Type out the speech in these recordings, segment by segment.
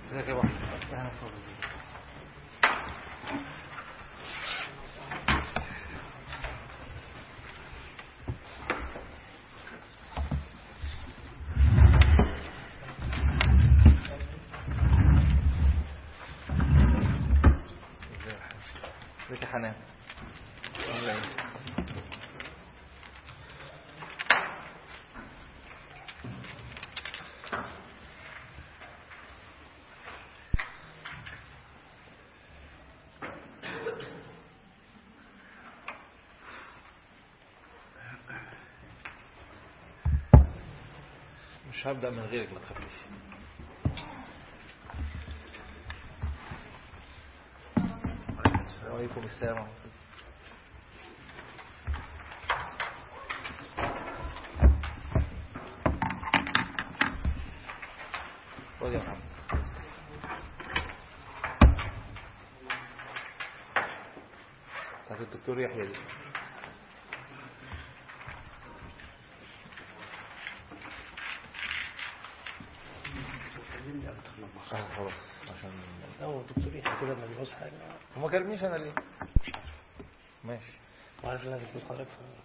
ازيك يا ابو احمد ازيك يا حنان عاملة ايه؟ مش هبدأ من غيرك ما تخافيش وعليكم السلام ورحمة الله. خد يا محمد بتاعت الدكتور يحيى دي اه خلاص عشان هو الدكتور يحيى كده ما بيعوز حاجة وما كلمنيش انا ليه ماشي وعارف ان انا دكتور حضرتك ف-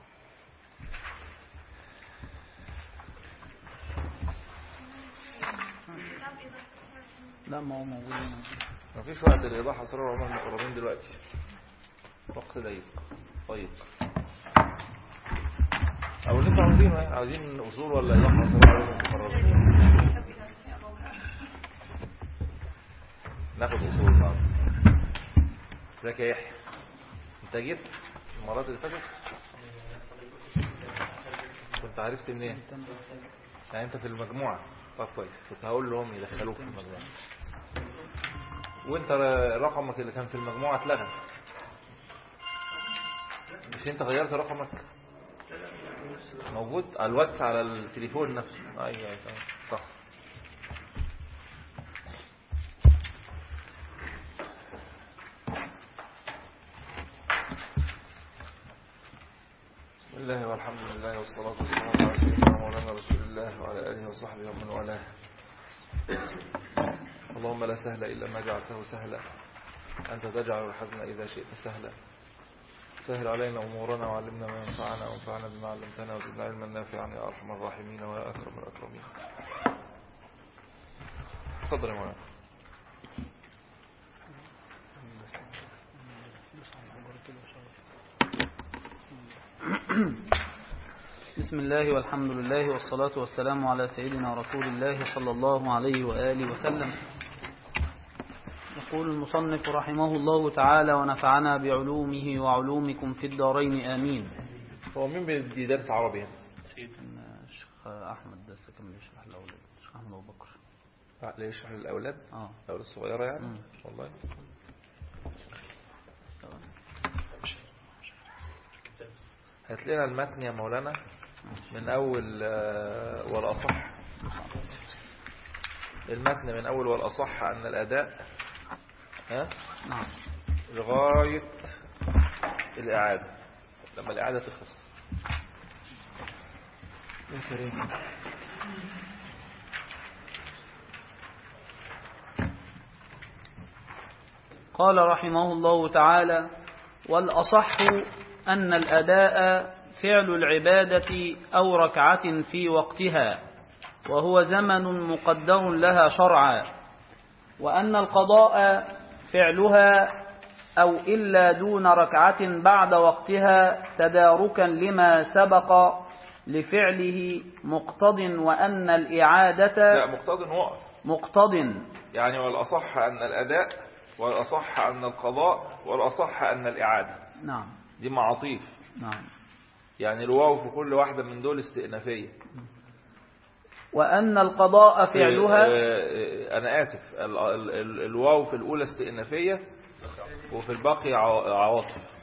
لا ما هو موجود هنا. مفيش وقت لإيضاح أسرار عمر المقربين دلوقتي وقت ضيق ضيق أو اللي انتوا عاوزينه يعني عاوزين أصول ولا إيضاح أسرار عمر المقربين ناخد أصول بعض ازيك يا يحيى أنت جيت المرات اللي فاتت كنت عرفت منين يعني أنت في المجموعة طب كويس كنت هقول لهم يدخلوك في المجموعة وانت رقمك اللي كان في المجموعة اتلغى مش انت غيرت رقمك موجود على الواتس على التليفون نفسه ايوه ايوه صح بسم الله والحمد لله والصلاة والسلام على سيدنا مولانا رسول الله وعلى آله وصحبه ومن والاه اللهم لا سهل إلا ما جعلته سهلا أنت تجعل الحزن إذا شئت سهلا سهل علينا أمورنا وعلمنا ما ينفعنا وانفعنا بما علمتنا وزدنا علما نافعا يا أرحم الراحمين ويا أكرم الأكرمين تفضل يا مولانا بسم الله والحمد لله والصلاة والسلام على سيدنا رسول الله صلى الله عليه وآله وسلم يقول المصنف رحمه الله تعالى ونفعنا بعلومه وعلومكم في الدارين آمين هو مين بيدي درس عربي هنا؟ الشيخ أحمد ده كان بيشرح الأولاد الشيخ أحمد أبو بكر لا، ليه يشرح للأولاد آه الأولاد الصغيرة يعني مم. والله هات لنا المتن يا مولانا من أول آه، والأصح المتن من أول والأصح أن الأداء ها نعم لغاية الإعادة لما الإعادة تخلص يا كريم قال رحمه الله تعالى والأصح أن الأداء فعل العبادة أو ركعة في وقتها وهو زمن مقدر لها شرعا وأن القضاء فعلها أو إلا دون ركعة بعد وقتها تداركا لما سبق لفعله مقتض وأن لا الإعادة مقتضى وقف مقتض يعني والأصح أن الأداء والأصح أن القضاء والأصح أن الإعادة نعم دي معاطيف نعم يعني الواو في كل واحدة من دول استئنافية وأن القضاء فعلها آه، آه، أنا آسف ال- ال- ال- الواو في الأولى استئنافية وفي الباقي عوا- عواطف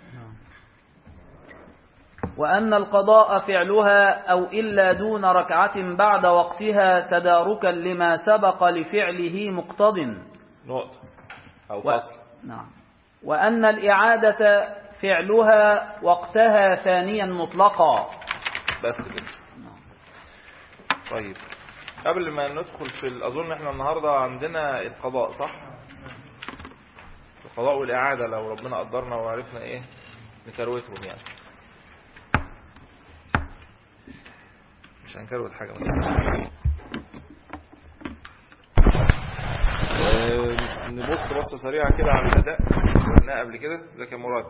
وأن القضاء فعلها أو إلا دون ركعة بعد وقتها تداركا لما سبق لفعله مقتض نقطة أو و... فصل نعم وأن الإعادة فعلها وقتها ثانيا مطلقا بس كده طيب قبل ما ندخل في ال- أظن احنا النهاردة عندنا القضاء صح القضاء والإعادة لو ربنا قدرنا وعرفنا ايه نكروتهم يعني مش هنكروت حاجة آه، نبص بصة سريعة كده على الأداء قلناه قبل كده ده كان مراد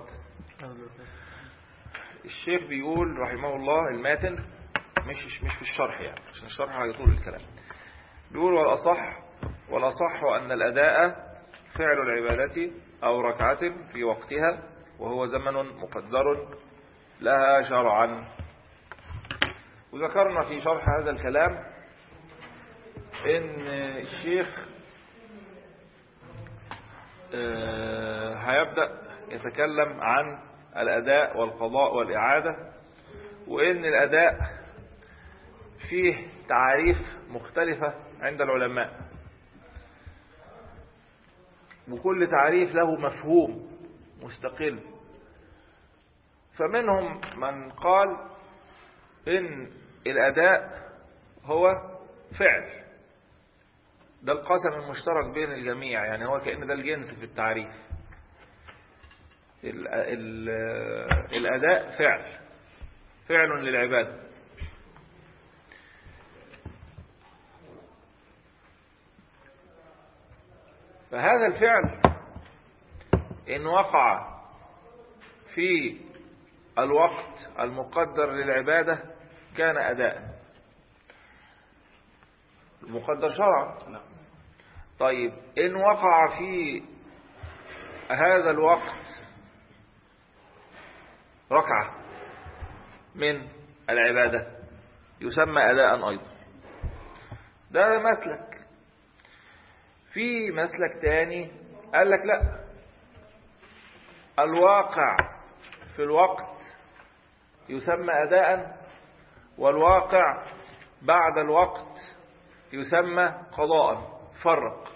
الشيخ بيقول رحمه الله الماتن مش مش في الشرح يعني عشان الشرح هيطول الكلام بيقول والأصح والأصح أن الأداء فعل العبادة أو ركعة في وقتها وهو زمن مقدر لها شرعا وذكرنا في شرح هذا الكلام ان الشيخ آه، هيبدأ يتكلم عن الأداء والقضاء والإعادة وإن الأداء فيه تعاريف مختلفة عند العلماء وكل تعريف له مفهوم مستقل فمنهم من قال إن الأداء هو فعل ده القسم المشترك بين الجميع يعني هو كأن ده الجنس في التعريف ال ال الأداء فعل فعل للعبادة فهذا الفعل إن وقع في الوقت المقدر للعبادة كان أداء المقدر شرعا طيب إن وقع في هذا الوقت ركعة من العبادة يسمى أداء أيضا ده مسلك في مسلك تاني قال لك لا الواقع في الوقت يسمى أداء والواقع بعد الوقت يسمى قضاء فرق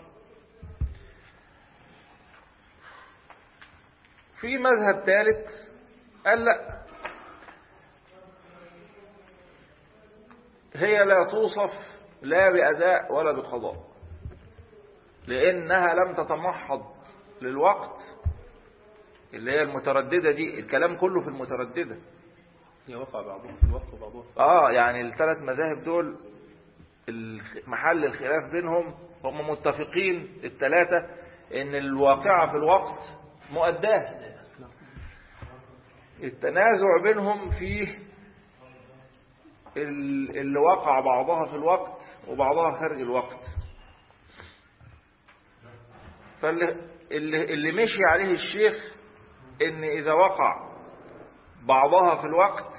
في مذهب ثالث قال لا هي لا توصف لا بأداء ولا بقضاء لأنها لم تتمحض للوقت اللي هي المترددة دي الكلام كله في المترددة هي وقع بعضهم في الوقت وبعضهم اه يعني الثلاث مذاهب دول الخ- محل الخلاف بينهم هم متفقين الثلاثة ان الواقعة في الوقت مؤداه التنازع بينهم فيه ال- اللي وقع بعضها في الوقت وبعضها خارج الوقت فاللي اللي, اللي مشي عليه الشيخ ان اذا وقع بعضها في الوقت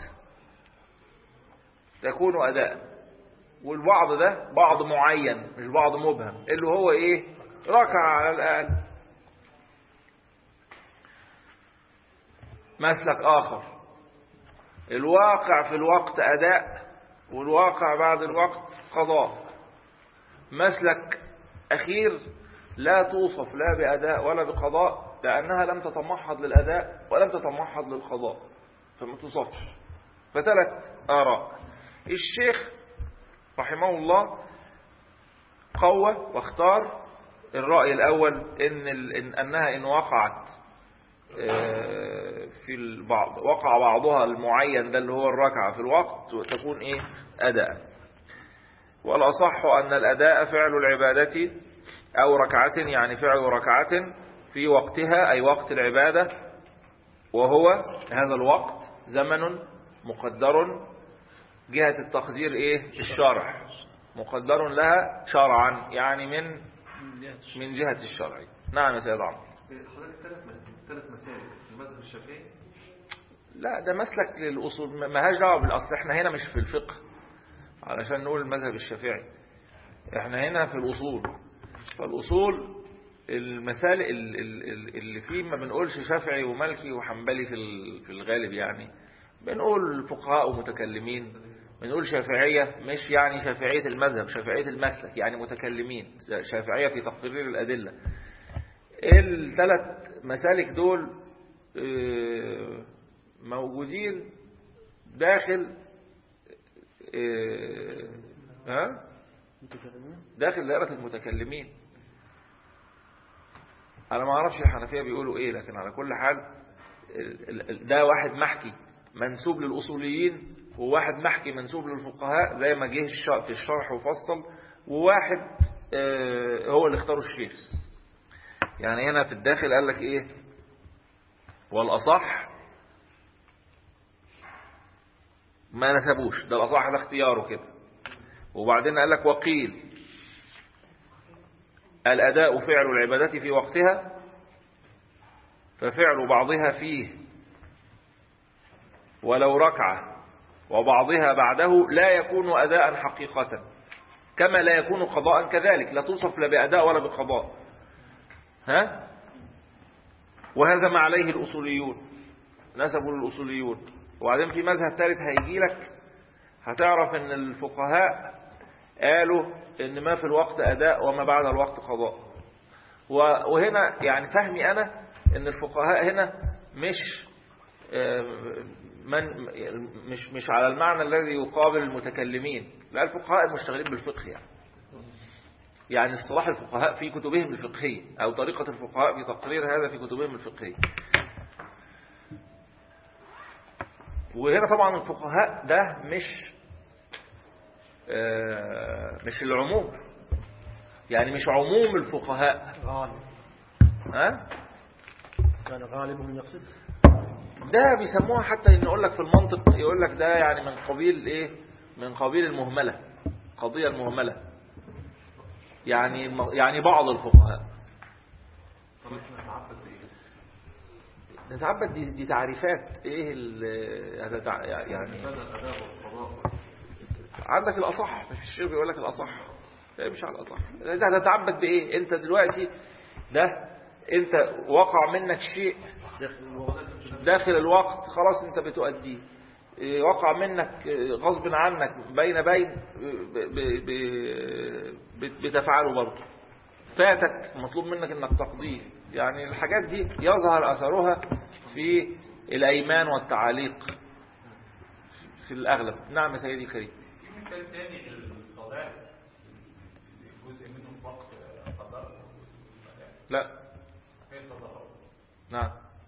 تكون أداء والبعض ده بعض معين مش بعض مبهم اللي هو ايه ركع على الأقل مسلك آخر الواقع في الوقت أداء والواقع بعد الوقت قضاء مسلك أخير لا توصف لا بأداء ولا بقضاء لأنها لم تتمحض للأداء ولم تتمحض للقضاء فما توصفش فثلاث آراء الشيخ رحمه الله قوى واختار الرأي الأول إن ال- إن أنها إن وقعت آه، في البعض وقع بعضها المعين ده اللي هو الركعة في الوقت تكون إيه أداء والأصح أن الأداء فعل العبادة أو ركعة يعني فعل ركعة في وقتها أي وقت العبادة وهو هذا الوقت زمن مقدر جهة التقدير إيه الشرع مقدر لها شرعا يعني من من جهة الشرع نعم يا سيد عمرو حضرتك ثلاث ثلاث مسائل المذهب الشافعي لا ده مسلك للأصول ما- ملهاش دعوة بالأصل احنا هنا مش في الفقه علشان نقول المذهب الشافعي احنا هنا في الأصول فالأصول المسائل ال- ال- ال- اللي فيه ما بنقولش شافعي ومالكي وحنبلي في ال- في الغالب يعني بنقول فقهاء ومتكلمين بنقول شافعية مش يعني شافعية المذهب شافعية المسلك يعني متكلمين شافعية في تقرير الأدلة الثلاث مسالك دول آه، موجودين داخل آه، ها متكلمين داخل دائرة المتكلمين أنا ما أعرفش الحنفية بيقولوا إيه لكن على كل حال ال- ال- ال- ده واحد محكي منسوب للأصوليين وواحد محكي منسوب للفقهاء زي ما جه الش- في الشرح وفصل وواحد آه، هو اللي اختاره الشيخ يعني هنا في الداخل قال لك إيه والأصح ما نسبوش ده الأصح ده اختياره كده وبعدين قال لك وقيل الأداء فعل العبادة في وقتها ففعل بعضها فيه ولو ركعة وبعضها بعده لا يكون أداء حقيقة كما لا يكون قضاء كذلك لا توصف لا بأداء ولا بقضاء ها وهذا ما عليه الأصوليون نسبوا للأصوليون وبعدين في مذهب ثالث هيجي لك هتعرف ان الفقهاء قالوا ان ما في الوقت اداء وما بعد الوقت قضاء و- وهنا يعني فهمي انا ان الفقهاء هنا مش آه، من مش مش على المعنى الذي يقابل المتكلمين لا الفقهاء المشتغلين بالفقه يعني يعني اصطلاح الفقهاء في كتبهم الفقهية أو طريقة الفقهاء في تقرير هذا في كتبهم الفقهية وهنا طبعا الفقهاء ده مش آه، مش العموم يعني مش عموم الفقهاء غالب ها كان غالبهم يقصد ده بيسموها حتى ان يقول لك في المنطق يقول لك ده يعني من قبيل ايه من قبيل المهملة قضية المهملة يعني يعني بعض الفقهاء طب احنا نتعبد بايه؟ نتعبد دي, دي تعريفات ايه ال- هذا تع- يعني بدل الاداء والقضاء عندك الأصح مش الشيخ بيقول لك الأصح لا مش على الأصح انت هتتعبد بإيه انت دلوقتي ده انت وقع منك شيء داخل الوقت داخل الوقت خلاص انت بتؤديه إيه، وقع منك إيه، غصب عنك بين بين ب- ب- ب- بت- بتفعله برضه فاتك مطلوب منك انك تقضيه يعني الحاجات دي يظهر اثرها في الايمان والتعاليق في الاغلب نعم يا سيدي كريم في مثال تاني الصلاة جزء منه في وقت قضاء لا في صلاة نعم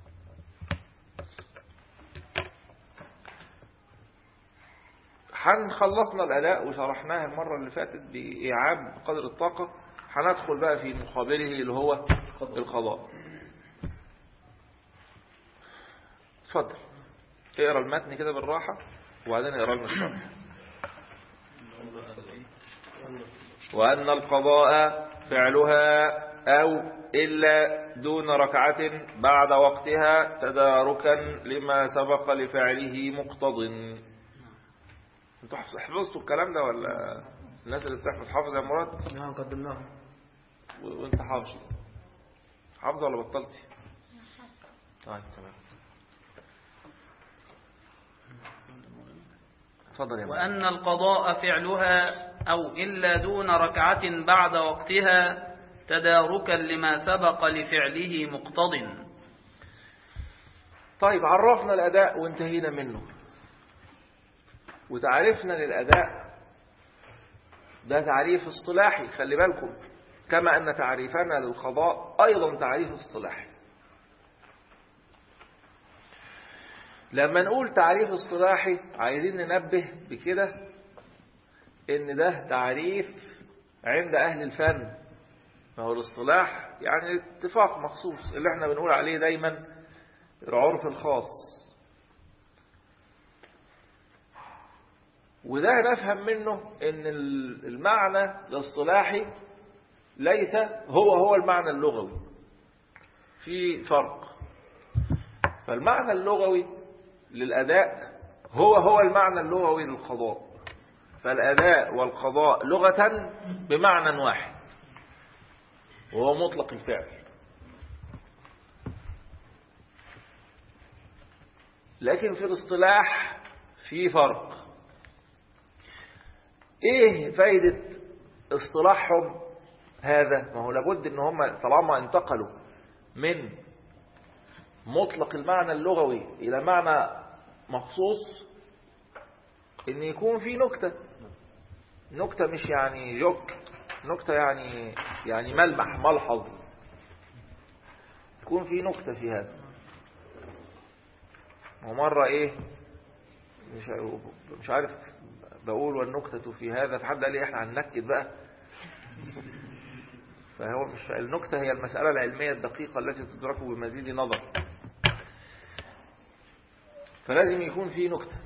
هنخلصنا الأداء وشرحناها المرة اللي فاتت بإيعاب قدر الطاقة هندخل بقى في مقابله اللي هو القضاء اتفضل اقرا المتن كده بالراحة وبعدين اقرا لنا الشرح وأن القضاء فعلها أو إلا دون ركعة بعد وقتها تداركا لما سبق لفعله مقتض انتوا حفظ- حفظتوا الكلام ده ولا الناس اللي بتحفظ حافظ يا مراد نعم قدمناه و- وانت حافظ حافظ ولا بطلتي طيب تمام اتفضل يا مراد وأن القضاء فعلها أو إلا دون ركعة بعد وقتها تداركا لما سبق لفعله مقتض طيب عرفنا الأداء وانتهينا منه وتعريفنا للأداء ده تعريف اصطلاحي خلي بالكم كما أن تعريفنا للقضاء أيضا تعريف اصطلاحي لما نقول تعريف اصطلاحي عايزين ننبه بكده ان ده تعريف عند اهل الفن ما هو الاصطلاح يعني اتفاق مخصوص اللي احنا بنقول عليه دايما العرف الخاص وده نفهم منه ان المعنى الاصطلاحي ليس هو هو المعنى اللغوي في فرق فالمعنى اللغوي للأداء هو هو المعنى اللغوي للقضاء فالأداء والقضاء لغة بمعنى واحد وهو مطلق الفعل لكن في الاصطلاح في فرق ايه فايدة اصطلاحهم هذا ما هو لابد ان هم طالما انتقلوا من مطلق المعنى اللغوي الى معنى مخصوص ان يكون في نكتة نكتة مش يعني جوك نكتة يعني يعني ملمح ملحظ يكون في نكتة في هذا ومرة ايه مش مش عارف بقول والنكتة في هذا فحد قال لي احنا هننكد بقى فهو مش النكتة هي المسألة العلمية الدقيقة التي تدرك بمزيد نظر فلازم يكون في نكتة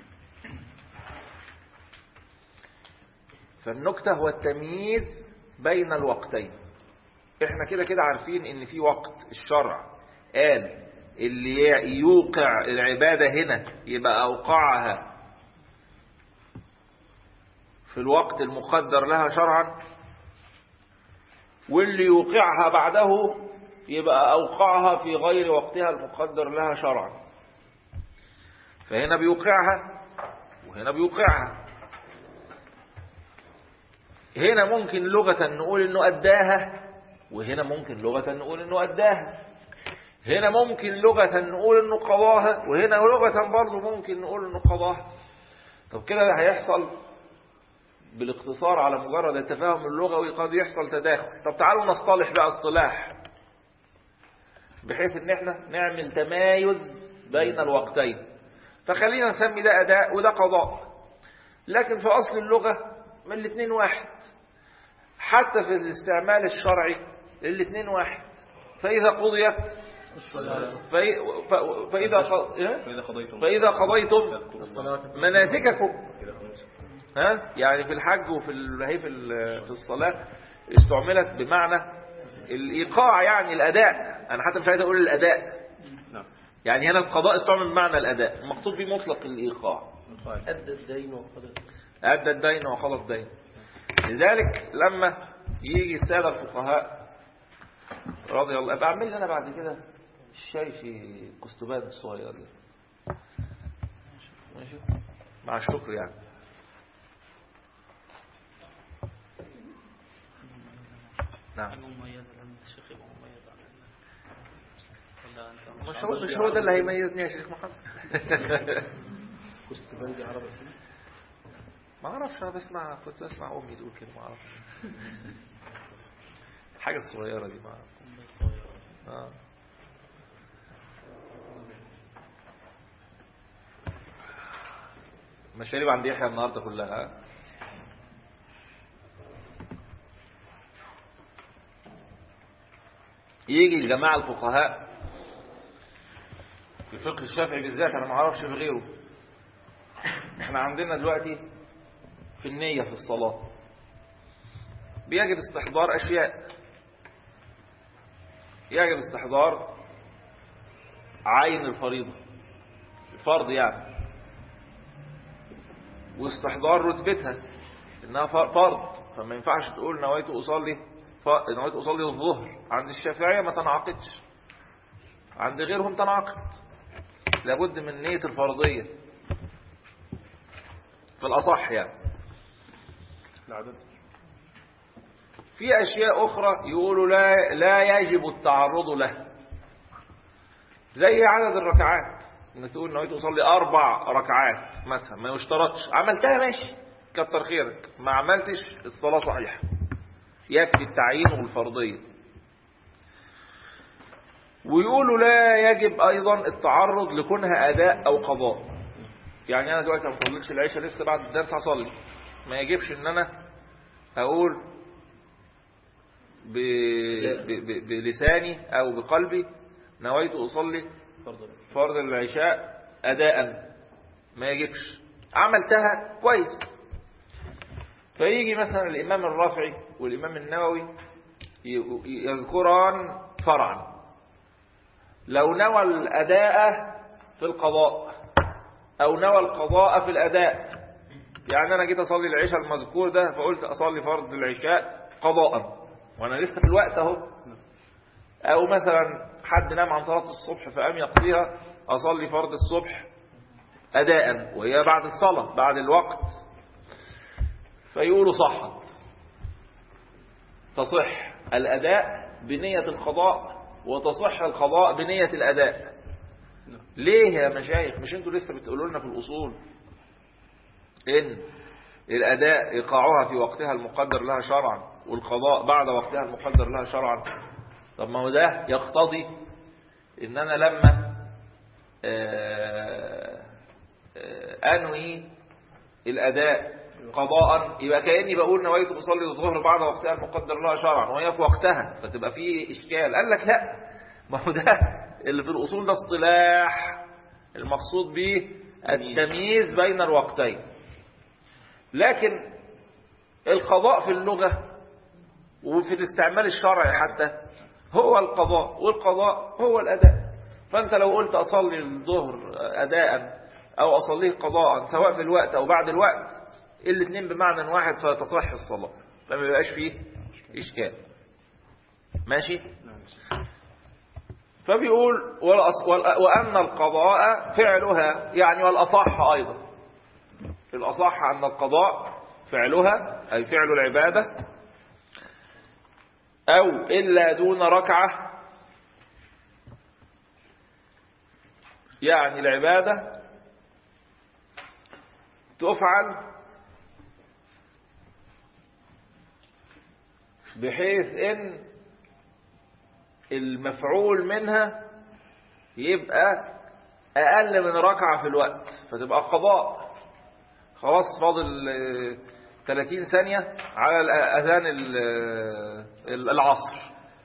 فالنكتة هو التمييز بين الوقتين احنا كده كده عارفين ان في وقت الشرع قال اللي يوقع العبادة هنا يبقى أوقعها في الوقت المقدر لها شرعا واللي يوقعها بعده يبقى أوقعها في غير وقتها المقدر لها شرعا فهنا بيوقعها وهنا بيوقعها هنا ممكن لغة نقول انه أداها وهنا ممكن لغة نقول انه أداها هنا ممكن لغة نقول انه قضاها وهنا لغة برضه ممكن نقول انه قضاها طب كده هيحصل بالاقتصار على مجرد التفاهم اللغوي قد يحصل تداخل طب تعالوا نصطلح بقى اصطلاح بحيث ان احنا نعمل تمايز بين الوقتين فخلينا نسمي ده اداء وده قضاء لكن في اصل اللغة من الاثنين واحد حتى في الاستعمال الشرعي الاثنين واحد فإذا قضيت فإ- ف- فإذا ق- إيه؟ فإذا قضيتم فإذا قضيتم الصلاة مناسككم ها يعني في الحج وفي ال- هي في ال- في الصلاة استعملت بمعنى الإيقاع يعني الأداء أنا حتى مش عايز أقول الأداء نعم يعني هنا القضاء استعمل بمعنى الأداء المقصود به مطلق الإيقاع أدى الدين وقضى أدى الدين وقضى الدين لذلك لما يجي السادة الفقهاء رضي الله بعمل لي أنا بعد كده الشاي في كستبان الصغير ده ماشي مع الشكر يعني نعم مش هو مش هو ده اللي هيميزني يا شيخ محمد كنت بلدي عربي سنة ما اعرفش انا بسمع كنت بسمع امي تقول كده ما اعرفش حاجه الصغيره دي ما اعرف اه مشاريب عند يحيى النهارده كلها ها؟ يجي الجماعه الفقهاء في الفقه الشافعي بالذات انا ما اعرفش في غيره احنا عندنا دلوقتي في النية في الصلاة بيجب استحضار أشياء يجب استحضار عين الفريضة الفرض يعني واستحضار رتبتها إنها ف- فرض فما ينفعش تقول نويت أصلي ف- نويت أصلي الظهر عند الشافعية ما تنعقدش عند غيرهم تنعقد لابد من نية الفرضية في الأصح يعني العدد في أشياء أخرى يقولوا لا, لا يجب التعرض له زي عدد الركعات انك تقول نويت أصلي أربع ركعات مثلا ما يشترطش عملتها ماشي كتر خيرك ما عملتش الصلاة صحيحة يكفي التعيين والفرضية ويقولوا لا يجب أيضا التعرض لكونها أداء أو قضاء يعني أنا دلوقتي ما صليتش العشاء لسه بعد الدرس هصلي ما يجبش إن أنا أقول ب... ب... ب... بلساني أو بقلبي نويت أصلي فرضا فرض العشاء أداء ما يجبش عملتها كويس فيجي مثلا الإمام الرافعي والإمام النووي ي- يذكران فرعا لو نوى الأداء في القضاء أو نوى القضاء في الأداء يعني أنا جيت أصلي العشاء المذكور ده فقلت أصلي فرض العشاء قضاء وأنا لسه في الوقت أهو أو مثلا حد نام عن صلاة الصبح فقام يقضيها أصلي فرض الصبح أداء وهي بعد الصلاة بعد الوقت فيقولوا صحت تصح الأداء بنية القضاء وتصح القضاء بنية الأداء ليه يا مشايخ مش انتوا لسه بتقولوا لنا في الأصول إن الأداء إيقاعها في وقتها المقدر لها شرعا والقضاء بعد وقتها المقدر لها شرعا طب ما هو ده يقتضي إن أنا لما آه، آه، أنوي الأداء قضاء يبقى كأني بقول نويت أصلي الظهر بعد وقتها المقدر لها شرعا وهي في وقتها فتبقى في إشكال قال لك لا ما هو ده اللي في الأصول ده اصطلاح المقصود به التمييز بين الوقتين لكن القضاء في اللغة وفي الاستعمال الشرعي حتى هو القضاء والقضاء هو الأداء فأنت لو قلت أصلي الظهر أداء أو أصليه قضاء سواء في الوقت أو بعد الوقت الاثنين بمعنى واحد فتصح الصلاة فما بيبقاش فيه إشكال ماشي فبيقول والأص... وال- وأن القضاء فعلها يعني والأصح أيضا الأصح أن القضاء فعلها أي فعل العبادة أو إلا دون ركعة يعني العبادة تفعل بحيث ان المفعول منها يبقى اقل من ركعة في الوقت فتبقى قضاء خلاص فاضل آه، 30 ثانية على الأ- اذان ال- ال- العصر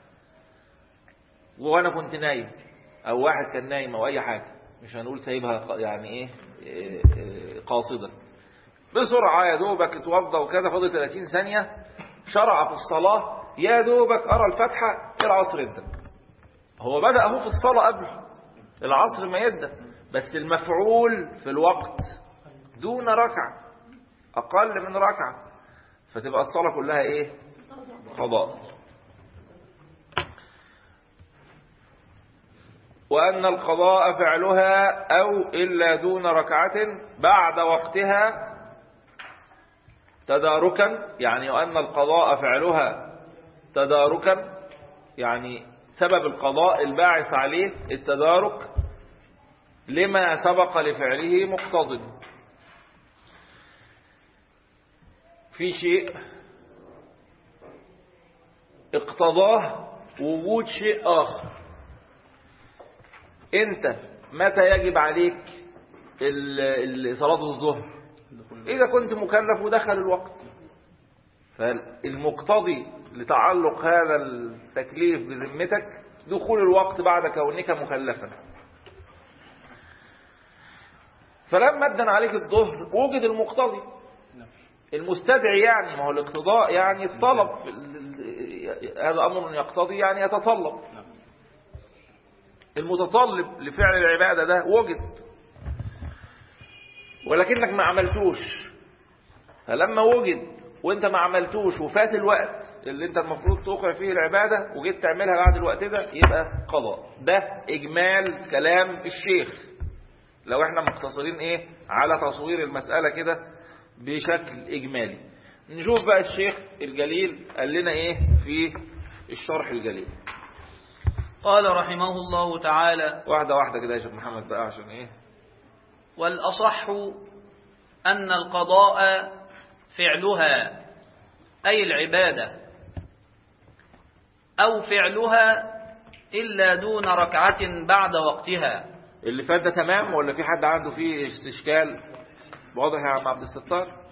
وانا كنت نايم او واحد كان نايم او اي حاجة مش هنقول سايبها ق- يعني ايه آه، آه، قاصدا بسرعة يا دوبك اتوضى وكذا فاضل 30 ثانية شرع في الصلاة يا دوبك أرى الفتحة العصر يبدأ هو بدأ هو في الصلاة قبل العصر ما يبدأ بس المفعول في الوقت دون ركعة أقل من ركعة فتبقى الصلاة كلها إيه قضاء وأن القضاء فعلها أو إلا دون ركعة بعد وقتها تداركا يعني وأن القضاء فعلها تداركا يعني سبب القضاء الباعث عليه التدارك لما سبق لفعله مقتضٍ في شيء اقتضاه وجود شيء آخر انت متى يجب عليك ال- ال- صلاة الظهر إذا كنت مكلف ودخل الوقت فالمقتضي لتعلق هذا التكليف بذمتك دخول الوقت بعد كونك مكلفا فلما ادن عليك الظهر وجد المقتضي المستدعي يعني ما هو الاقتضاء يعني الطلب هذا أمر يقتضي يعني يتطلب المتطلب لفعل العبادة ده وجد ولكنك ما عملتوش فلما وجد وانت ما عملتوش وفات الوقت اللي انت المفروض توقع فيه العبادة وجيت تعملها بعد الوقت ده يبقى قضاء ده اجمال كلام الشيخ لو احنا مقتصرين ايه على تصوير المسألة كده بشكل اجمالي نشوف بقى الشيخ الجليل قال لنا ايه في الشرح الجليل قال رحمه الله تعالى واحدة واحدة كده يا شيخ محمد بقى عشان ايه والأصح أن القضاء فعلها أي العبادة أو فعلها إلا دون ركعة بعد وقتها اللي فات ده تمام ولا في حد عنده فيه استشكال واضح يا عم عبد الستار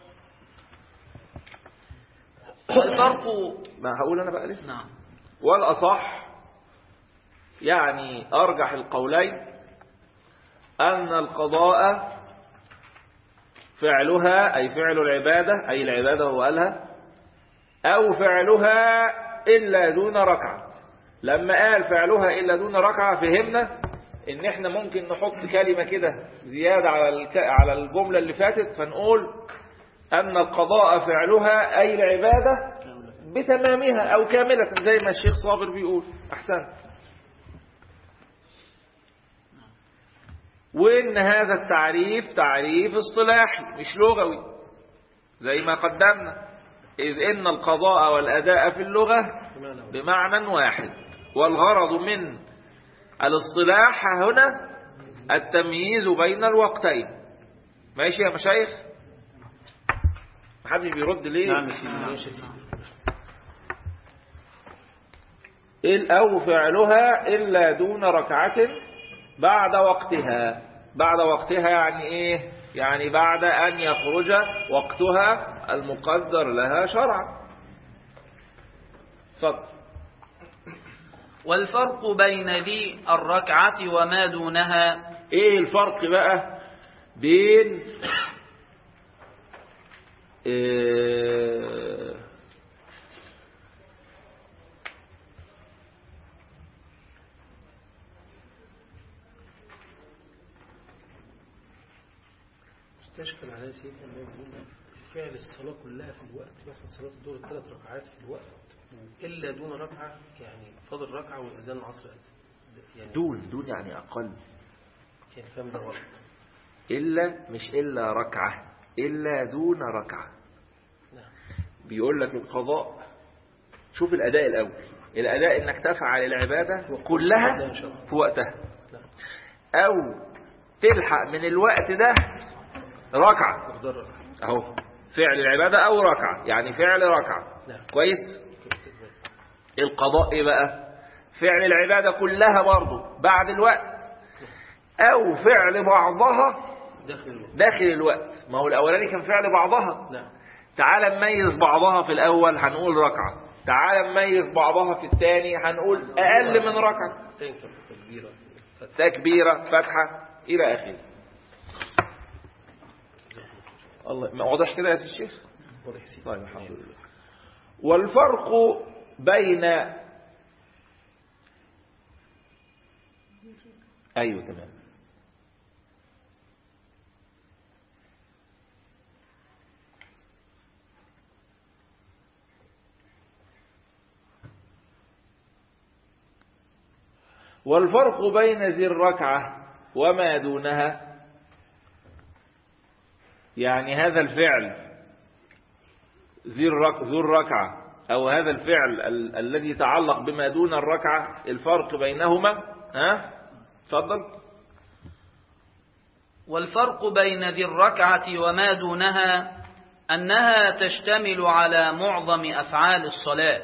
والفرق ما هقول انا بقى لسه نعم والأصح يعني أرجح القولين أن القضاء فعلها أي فعل العبادة أي العبادة هو قالها أو فعلها إلا دون ركعة لما قال فعلها إلا دون ركعة فهمنا إن إحنا ممكن نحط كلمة كده زيادة على الك... على الجملة اللي فاتت فنقول أن القضاء فعلها أي العبادة بتمامها أو كاملة زي ما الشيخ صابر بيقول أحسن وإن هذا التعريف تعريف اصطلاحي مش لغوي زي ما قدمنا إذ إن القضاء والأداء في اللغة بمعنى واحد والغرض من الاصطلاح هنا التمييز بين الوقتين ماشي يا مشايخ محدش بيرد ليه نعم يا سيدي ماشي يا سيدي إل أو فعلها إلا دون ركعة بعد وقتها بعد وقتها يعني إيه يعني بعد أن يخرج وقتها المقدر لها شرعا صدق والفرق بين ذي الركعة وما دونها ايه الفرق بقى بين إيه استشكل على سيدنا الله يقول فعل الصلاة كلها في الوقت مثلا صلاة الظهر ثلاث ركعات في الوقت إلا دون ركعة يعني فاضل ركعة والأذان العصر أذن يعني دون دون يعني أقل يعني كام ده وقت إلا مش إلا ركعة إلا دون ركعة نعم بيقول لك القضاء شوف الأداء الأول الأداء إنك تفعل العبادة كلها في وقتها نعم أو تلحق من الوقت ده ركعة مقدار ركعة أهو فعل العبادة أو ركعة يعني فعل ركعة نعم كويس القضاء إيه بقى فعل العبادة كلها برضه بعد الوقت أو فعل بعضها داخل الوقت داخل الوقت ما هو الأولاني كان فعل بعضها نعم تعال نميز بعضها في الأول هنقول ركعة تعال نميز بعضها في الثاني هنقول أقل من ركعة تنكر تكبيرة فتح تكبيرة فتحة إلى آخره الله ما واضح كده يا سي الشيخ واضح سيدي طيب الحمد لله والفرق بين أيوة تمام والفرق بين ذي الركعة وما دونها يعني هذا الفعل ذي الرك- ذو الركعة أو هذا الفعل ال- الذي يتعلق بما دون الركعة الفرق بينهما ها تفضل والفرق بين ذي الركعة وما دونها أنها تشتمل على معظم أفعال الصلاة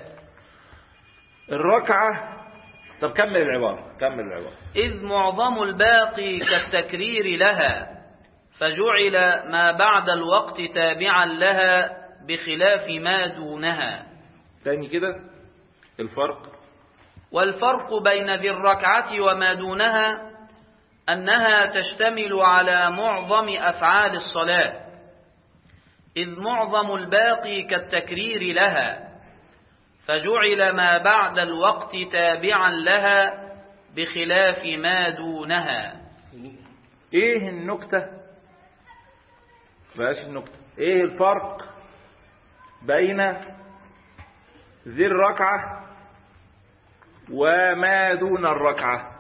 الركعة طب كمل العبارة كمل العبارة إذ معظم الباقي كالتكرير لها فجعل ما بعد الوقت تابعا لها بخلاف ما دونها تاني كده الفرق والفرق بين ذي الركعة وما دونها أنها تشتمل على معظم أفعال الصلاة إذ معظم الباقي كالتكرير لها فجعل ما بعد الوقت تابعا لها بخلاف ما دونها ايه النكتة بلاش النكتة ايه الفرق بين ذي الركعة وما دون الركعة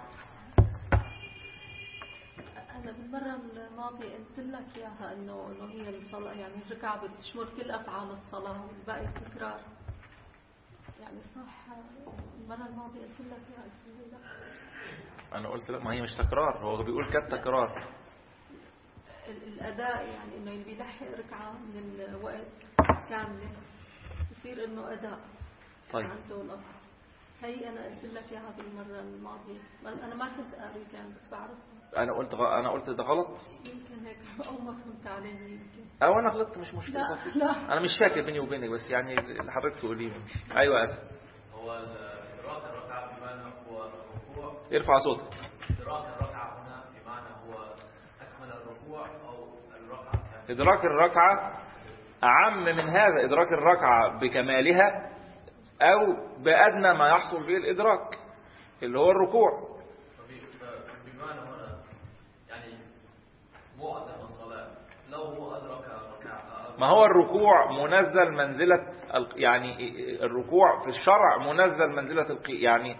أنا بالمرة الماضية قلت لك إياها إنه إنه هي الصلاة يعني الركعة بتشمل كل أفعال الصلاة والباقي تكرار يعني صح المرة الماضية قلت لك إياها قلت لي لا انا قلت لا ما هي مش تكرار هو بيقول كالتكرار ال- الأداء يعني إنه اللي بيلحق ركعة من الوقت كاملة بصير إنه أداء طيب. عنده الأصل هي أنا قلت لك إياها بالمرة الماضية ما- أنا ما كنت قاري يعني بس بعرفها انا قلت غ... انا قلت ده غلط يمكن هيك أو ما فهمت عليه يمكن او انا غلطت مش مشكلة لا بسيطة. لا انا مش فاكر بيني وبينك بس يعني اللي حضرتك تقوليه لي. ايوه اسف هو إدراك الركعة بمعنى هو الركوع ارفع صوتك إدراك الركعة هنا بمعنى هو أكمل الركوع أو الركعة كاملة إدراك الركعة أعم من هذا إدراك الركعة بكمالها أو بأدنى ما يحصل به الإدراك اللي هو الركوع فب- بمعنى هنا يعني معظم الصلاة لو هو أدرك ركعة ما هو الركوع منزل منزلة ال- يعني الركوع في الشرع منزل منزلة القي يعني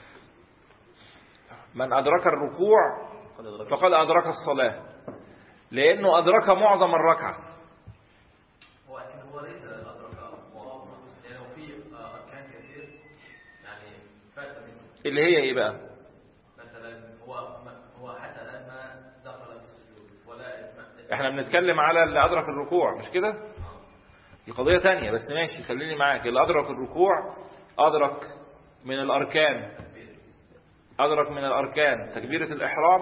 من أدرك الركوع فقد أدرك الصلاة لأنه أدرك معظم الركعة هو لكن هو ليس أدرك معظم يعني في آه، أركان كثير يعني فات منه اللي هي إيه بقى مثلا هو هو حتى الآن ما دخل في السجود ولا احنا بنتكلم على اللي أدرك الركوع مش كده دي قضية تانية بس ماشي خليني معاك اللي أدرك الركوع أدرك من الأركان أدرك من الأركان تكبيرة الإحرام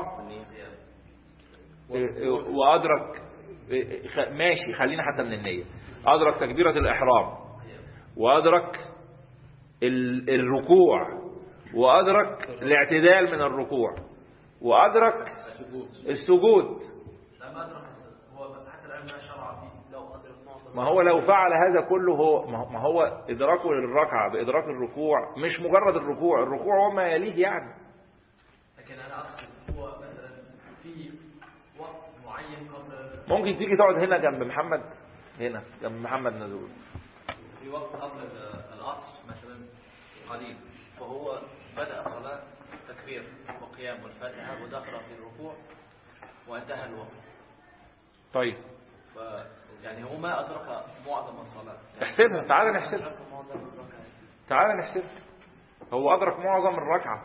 وأدرك خ- ماشي خلينا حتى من النية أدرك تكبيرة الإحرام وأدرك ال- الركوع وأدرك الاعتدال من الركوع وأدرك السجود لما أدرك هو حتى الآن ما شرع فيه لو أدرك معظم ما هو لو فعل هذا كله هو ما هو- ما هو إدراكه للركعة بإدراك الركوع مش مجرد الركوع الركوع وما يليه يعني لكن أنا أقصد هو مثلا في وقت معين قبل ممكن تيجي تقعد هنا جنب محمد هنا جنب محمد نزول في وقت قبل العصر مثلا قليل فهو بدأ صلاة تكبير وقيام والفاتحة ودخل في الركوع وانتهى الوقت طيب ف يعني هو ما أدرك معظم الصلاة يعني احسبها تعال نحسبها أدرك معظم الركعة تعال نحسبها هو أدرك معظم الركعة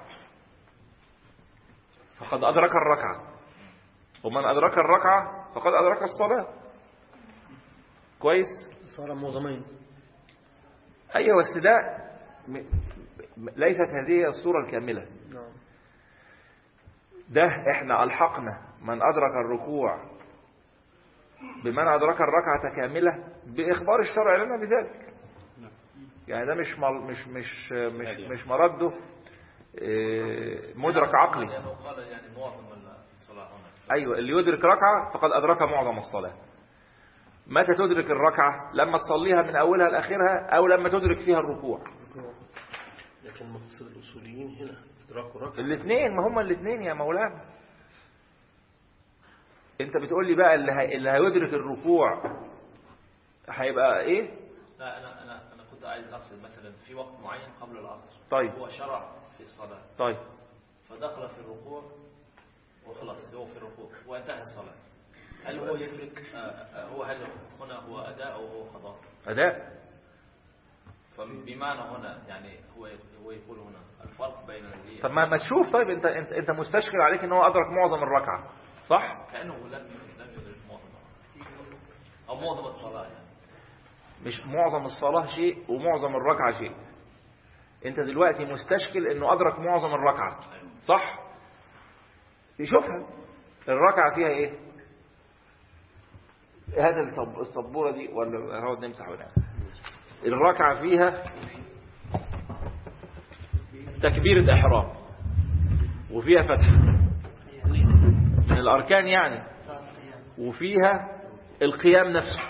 فقد أدرك الركعة ومن أدرك الركعة فقد أدرك الصلاة كويس صار معظمين أيوة بس ده م... م- ليست هذه هي الصورة الكاملة نعم ده احنا ألحقنا من أدرك الركوع بمن أدرك الركعة كاملة بإخبار الشرع لنا بذلك يعني ده مش مل- مش مش مش مش مرده اه، مدرك عقلي لأنه قال يعني معظم الصلاة هنا أيوة اللي يدرك ركعة فقد أدرك معظم الصلاة متى تدرك الركعة لما تصليها من أولها لآخرها أو لما تدرك فيها الركوع لكن مقصد الأصوليين هنا إدراك ركعة الاثنين ما هما الاثنين يا مولانا انت بتقول لي بقى اللي, هي... اللي هيدرك الركوع هيبقى ايه لا أنا أنا أنا كنت عايز أقصد مثلا في وقت معين قبل العصر طيب. هو شرع في الصلاة طيب فدخل في الركوع وخلاص هو في الركوع وانتهى الصلاة هل هو يدرك آه، آه، هو هل هنا هو أداء أو هو قضاء أداء فبمعنى هنا يعني هو هو يقول هنا الفرق بين اللي طب ما ما تشوف طيب انت انت انت مستشكل عليك ان هو ادرك معظم الركعه صح كأنه لم لم يدرك معظم أو معظم الصلاة يعني مش معظم الصلاه شيء ومعظم الركعه شيء انت دلوقتي مستشكل انه ادرك معظم الركعه صح يشوفها الركعه فيها ايه هذا الصب- السبوره دي ولا نقعد نمسح ونعمل الركعه فيها تكبيره احرام وفيها فتح من الاركان يعني وفيها القيام نفسه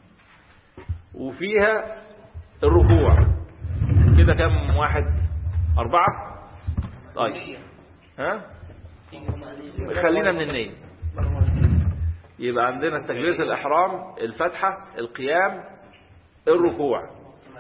وفيها الركوع كده كم واحد أربعة طيب ها خلينا من النية يبقى عندنا تكبيرة الإحرام الفتحة القيام الركوع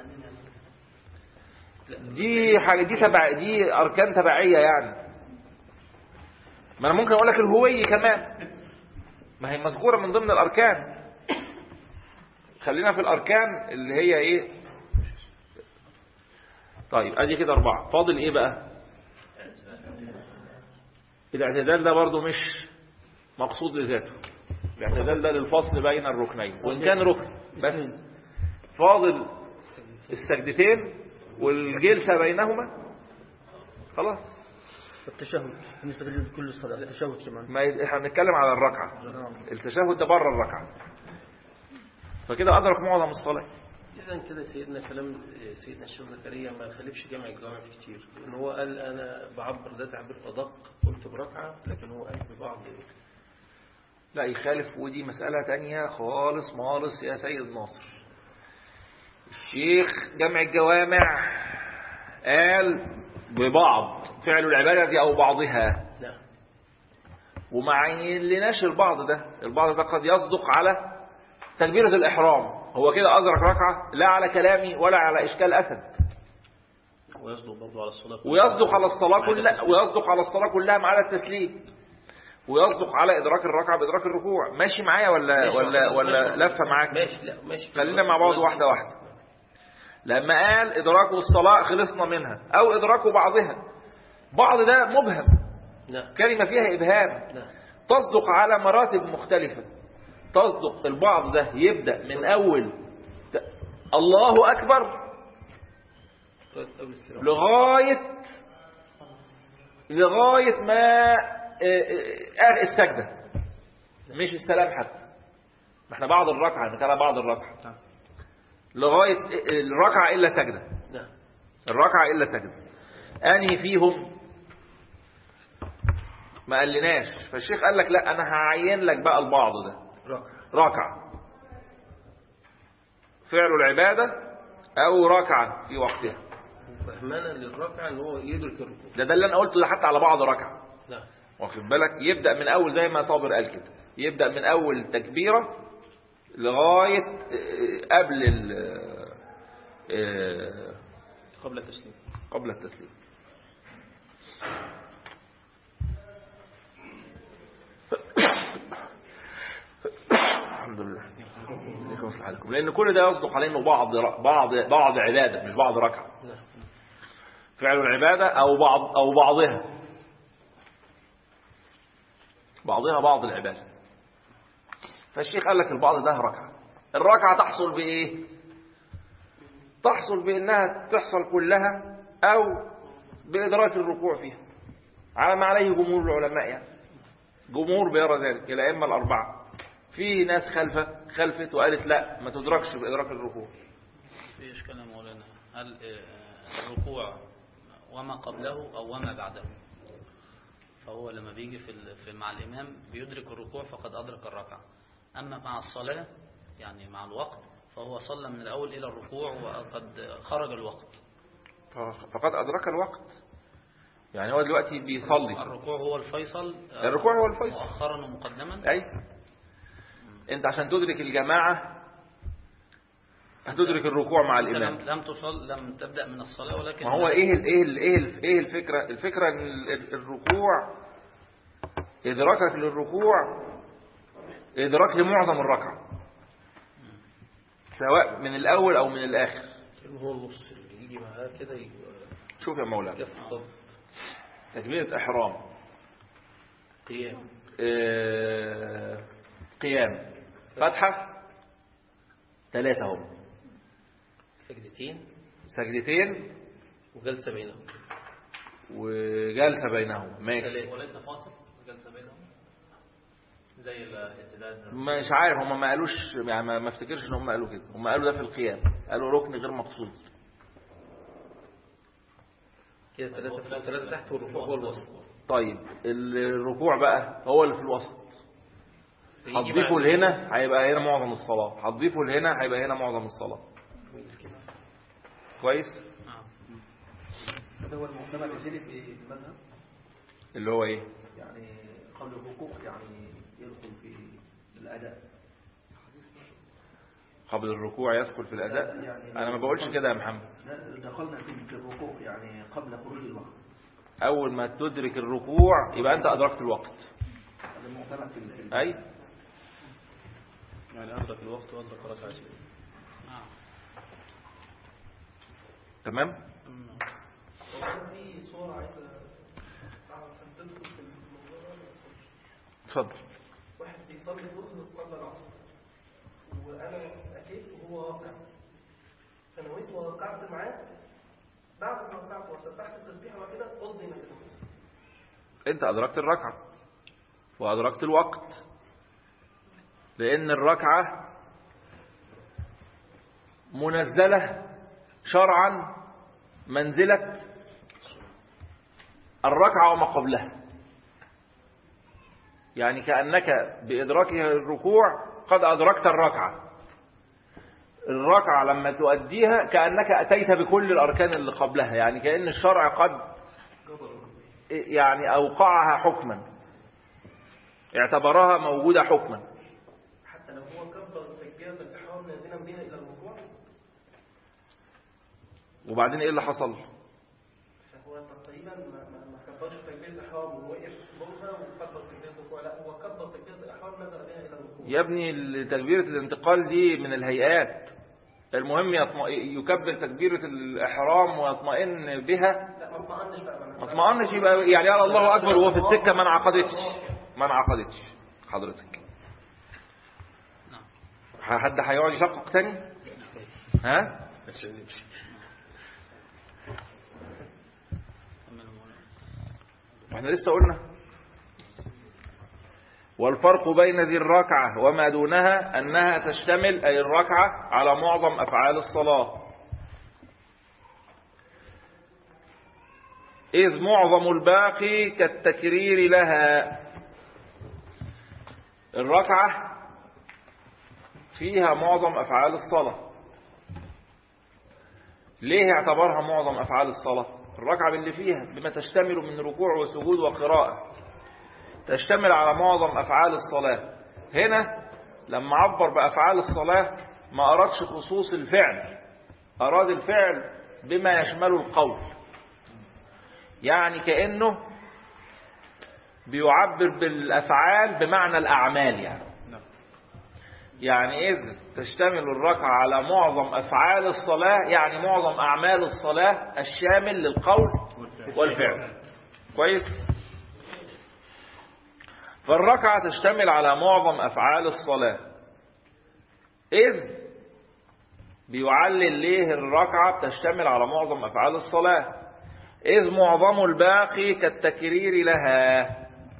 دي حاجة دي تبع دي أركان تبعية يعني ما أنا ممكن أقول لك الهوية كمان ما هي مذكورة من ضمن الأركان خلينا في الأركان اللي هي إيه طيب أدي كده أربعة فاضل إيه بقى الاعتدال ده برضو مش مقصود لذاته الاعتدال ده للفصل بين الركنين وإن كان ركن بس فاضل السجدتين والجلسة بينهما خلاص التشهد بالنسبة لكل الصلاة التشهد كمان ما ي- احنا بنتكلم على الركعة نعم التشهد ده بره الركعة فكده أدرك معظم الصلاة إذا كده سيدنا كلام سيدنا الشيخ زكريا ما خالفش جمع الجوامع كتير لأن هو قال أنا بعبر ده تعبير أدق قلت بركعة لكن هو قال ببعض لا يخالف ودي مسألة تانية خالص مالص يا سيد ناصر الشيخ جمع الجوامع قال ببعض فعل العبادة أو بعضها نعم وما عينلناش البعض ده البعض ده قد يصدق على تكبيرة الإحرام هو كده أدرك ركعة لا على كلامي ولا على إشكال أسد ويصدق برضه على الصلاة ويصدق على الصلاة كلها ويصدق على الصلاة كلها ما عدا التسليم ويصدق على إدراك الركعة بإدراك الركوع ماشي معايا ولا ماشي ولا واحد- ولا ماشي لفة معاك ماشي لا ماشي خلينا مع بعض واحدة واحدة لما قال إدراك الصلاة خلصنا منها أو إدراك بعضها بعض ده مبهم نعم كلمة فيها إبهام نعم تصدق على مراتب مختلفة تصدق البعض ده يبدأ من أول ت- الله أكبر قبل الاستراحة لغاية لغاية ما آه، آه، السجدة مش السلام حتى ما احنا بعض الركعة نتابع بعض الركعة لغاية الركعة إلا سجدة نعم الركعة إلا سجدة أنهي فيهم ما قالناش فالشيخ قال لك لا أنا هعين لك بقى البعض ده ركعة ركعة فعل العبادة أو ركعة في وقتها فهمنا للركعة ان هو يدرك الركوع ده ده اللي أنا قلته ده حتى على بعض ركعة نعم واخد بالك يبدأ من أول زي ما صابر قال كده يبدأ من أول تكبيرة لغاية آه، قبل ال آه، قبل التسليم قبل التسليم الحمد لله عليكم يصلح حالكم لأن كل ده يصدق عليه انه بعض بعض بعض عبادة مش بعض ركعة نعم فعل العبادة أو بعض أو بعضها بعضها بعض العبادة فالشيخ قال لك البعض ده ركعة الركعة تحصل بإيه تحصل بأنها تحصل كلها أو بإدراك الركوع فيها على ما عليه جمهور العلماء يعني جمهور بيرى ذلك الأئمة الأربعة في ناس خلفة خلفت وقالت لا ما تدركش بإدراك الركوع في إشكال يا مولانا هل آه، الركوع وما قبله أو وما بعده فهو لما بيجي في ال- في مع الإمام بيدرك الركوع فقد أدرك الركعة أما مع الصلاة يعني مع الوقت فهو صلى من الأول إلى الركوع وقد خرج الوقت فقد أدرك الوقت يعني هو دلوقتي بيصلي الركوع هو الفيصل آه، الركوع هو الفيصل مؤخرا ومقدما أي انت عشان تدرك الجماعة هتدرك الركوع مع أنت لم الإمام لم تصل لم تبدأ من الصلاة ولكن ما هو ايه ال ايه ال ايه ال ايه الفكرة الفكرة ان ال- ال- الركوع ادراكك للركوع ادراك لمعظم الركعة سواء من الاول او من الاخر اللي هو النص اللي يجي معاه كده يبقى شوف يا مولانا كف ضبط تكبيرة احرام قيام آه، قيام فتحة ثلاثة هم سجدتين سجدتين وجلسة بينهم وجلسة بينهم ماشي ثلاثة وليس فاصل الجلسة بينهم زي الاعتدال مش عارف هم ما قالوش يعني ما ما افتكرش ان هم قالوا كده هم قالوا ده في القيام قالوا ركن غير مقصود كده ثلاثة فوق ثلاثة تحت والركوع هو الوسط طيب الركوع بقى هو اللي في الوسط فيجي هتضيفه بعد- لهنا هيبقى هنا معظم الصلاة هتضيفه لهنا هيبقى هنا معظم الصلاة كويس نعم. هذا هو المجتمع الجزيري في المذهب اللي هو ايه يعني قبل الركوع يعني يدخل في الأداء قبل الركوع يدخل في الأداء انا ما بقولش كده يا محمد دخلنا في في الركوع يعني قبل خروج الوقت اول ما تدرك الركوع يبقى انت ادركت الوقت هذا المجتمع في في- اي يعني أدرك الوقت وأدرك ركعتين نعم. تمام في صور عايزة أعرف أن تدخل في الموضوع ده. اتفضل واحد بيصلي ظهر قبل العصر وأنا أتيت وهو واقع فنويت ووقعت معاه بعد ما وقعت وسبحت التسبيح وبعد كده قضي ما العصر انت ادركت الركعة وادركت الوقت لان الركعة منزلة شرعا منزلة الركعة وما قبلها يعني كأنك بإدراكها الركوع قد أدركت الركعة الركعة لما تؤديها كأنك أتيت بكل الأركان اللي قبلها يعني كأن الشرع قد يعني أوقعها حكما اعتبرها موجودة حكما حتى لو هو كبر تكبيرة الإحرام نازلا بها إلى الركوع وبعدين ايه اللي حصل فهو تقريبا ما, ما, ما كبرش تكبيرة الإحرام ووقف بوزة وكبر تكبيرة الركوع لا هو كبر تكبيرة الإحرام نزل بها إلى الركوع يا ابني تكبيرة الانتقال دي من الهيئات المهم يطمئ- يكبر تكبيرة الإحرام ويطمئن بها لا ما اطمئنش بقى ما اطمئنش يبقى يعني قال الله أكبر وهو في السكة ما انعقدتش ما انعقدتش حضرتك نعم. حد هيقعد يشقق تاني ها عشان نمشي احنا لسه قلنا والفرق بين ذي الركعة وما دونها أنها تشتمل أي الركعة على معظم أفعال الصلاة إذ معظم الباقي كالتكرير لها الركعة فيها معظم أفعال الصلاة ليه اعتبرها معظم أفعال الصلاة الركعة باللي فيها بما تشتمل من ركوع وسجود وقراءة تشتمل على معظم أفعال الصلاة هنا لما عبر بأفعال الصلاة ما أرادش خصوص الفعل أراد الفعل بما يشمله القول يعني كأنه بيعبر بالأفعال بمعنى الأعمال يعني يعني إذ تشتمل الركعة على معظم أفعال الصلاة يعني معظم أعمال الصلاة الشامل للقول والفعل كويس فالركعة تشتمل على معظم أفعال الصلاة إذ بيعلل ليه الركعة بتشتمل على معظم أفعال الصلاة إذ معظم الباقي كالتكرير لها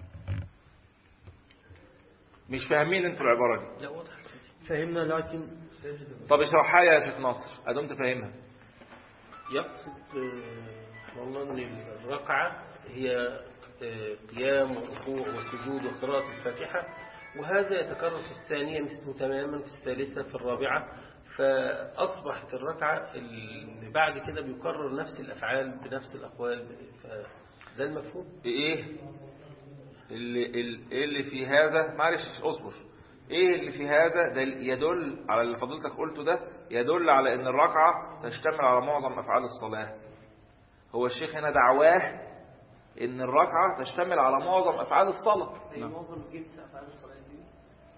مش فاهمين انتوا العبارة دي لا واضح فهمنا لكن طب اشرحها لي يا شيخ نصر أدوم تفهمها يقصد آه، والله ان الركعة هي آه، قيام وركوع وسجود وقراءة الفاتحة وهذا يتكرر في الثانية مثله تماما في الثالثة في الرابعة فأصبحت الركعة اللي بعد كده بيكرر نفس الأفعال بنفس الأقوال فده المفهوم ايه اللي, اللي اللي في هذا معلش اصبر ايه اللي في هذا ده يدل على اللي فضلتك قلته ده يدل على ان الركعة تشتمل على معظم افعال الصلاة هو الشيخ هنا دعواه ان الركعة تشتمل على معظم افعال الصلاة زي معظم جنس افعال الصلاه يا سيدي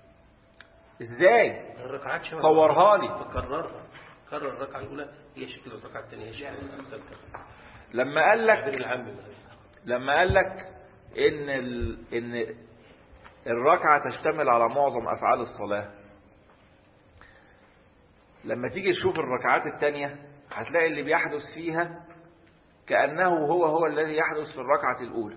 ازاي الركعات شبه صورها لي. فكررها كرر الركعة الأولى هي شكل الركعة الثانية هي شكل الركعة الثالثة لما قال لك تعبير العام ده. لما قال لك ان ال... ان الركعة تشتمل على معظم افعال الصلاة لما تيجي تشوف الركعات التانية هتلاقي اللي بيحدث فيها كأنه هو هو الذي يحدث في الركعة الأولى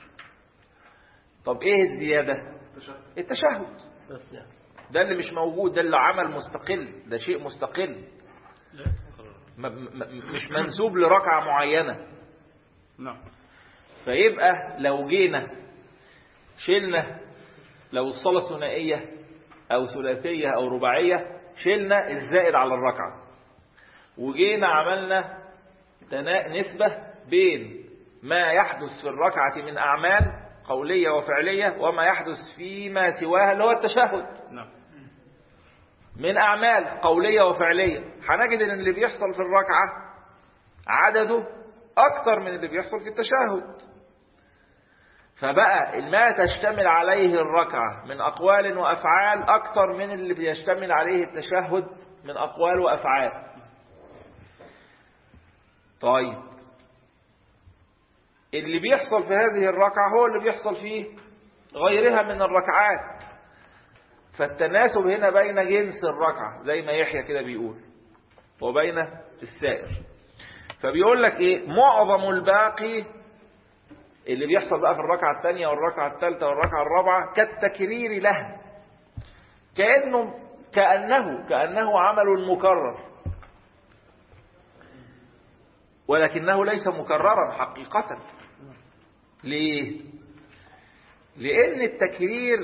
طب ايه الزيادة التشهد بس يعني ده اللي مش موجود ده اللي عمل مستقل ده شيء مستقل م- م- مش منسوب لركعة معينة نعم فيبقى لو جينا شلنا لو الصلاة ثنائية أو ثلاثية أو رباعية شلنا الزائد على الركعة وجينا عملنا تنا- نسبة بين ما يحدث في الركعة من أعمال قولية وفعلية وما يحدث فيما سواها اللي هو التشهد نعم من أعمال قولية وفعلية هنجد أن اللي بيحصل في الركعة عدده أكتر من اللي بيحصل في التشهد فبقى ما تشتمل عليه الركعة من أقوال وأفعال أكتر من اللي بيشتمل عليه التشهد من أقوال وأفعال طيب اللي بيحصل في هذه الركعة هو اللي بيحصل في غيرها من الركعات فالتناسب هنا بين جنس الركعة زي ما يحيى كده بيقول وبين السائر فبيقول لك ايه معظم الباقي اللي بيحصل بقى في الركعة الثانية والركعة الثالثة والركعة الرابعة كالتكرير له كأنه كأنه كأنه عمل مكرر ولكنه ليس مكررا حقيقة ليه لأن التكرير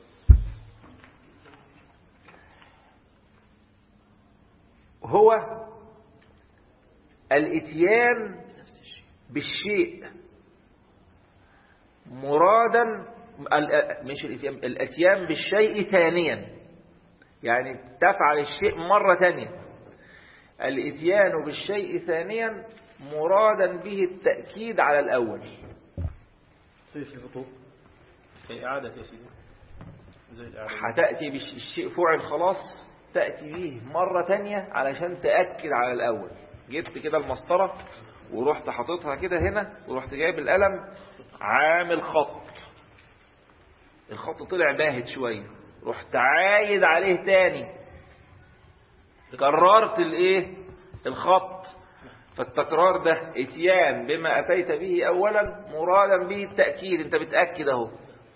هو الاتيان بالشيء مرادا ال- مش الاتيان الاتيان بالشيء ثانيا يعني تفعل الشيء مرة ثانية الاتيان بالشيء ثانيا مرادا به التأكيد على الأول في في الخطوب في إعادة يا سيدي زي الإعادة هتأتي بالشيء فعل خلاص تأتي به مرة تانية علشان تأكد على الأول جبت كده المسطرة ورحت حاططها كده هنا ورحت جايب القلم عامل خط الخط طلع باهت شوية رحت عايد عليه تاني كررت الايه الخط فالتكرار ده اتيان بما اتيت به اولا مرادا به التاكيد انت بتاكد اهو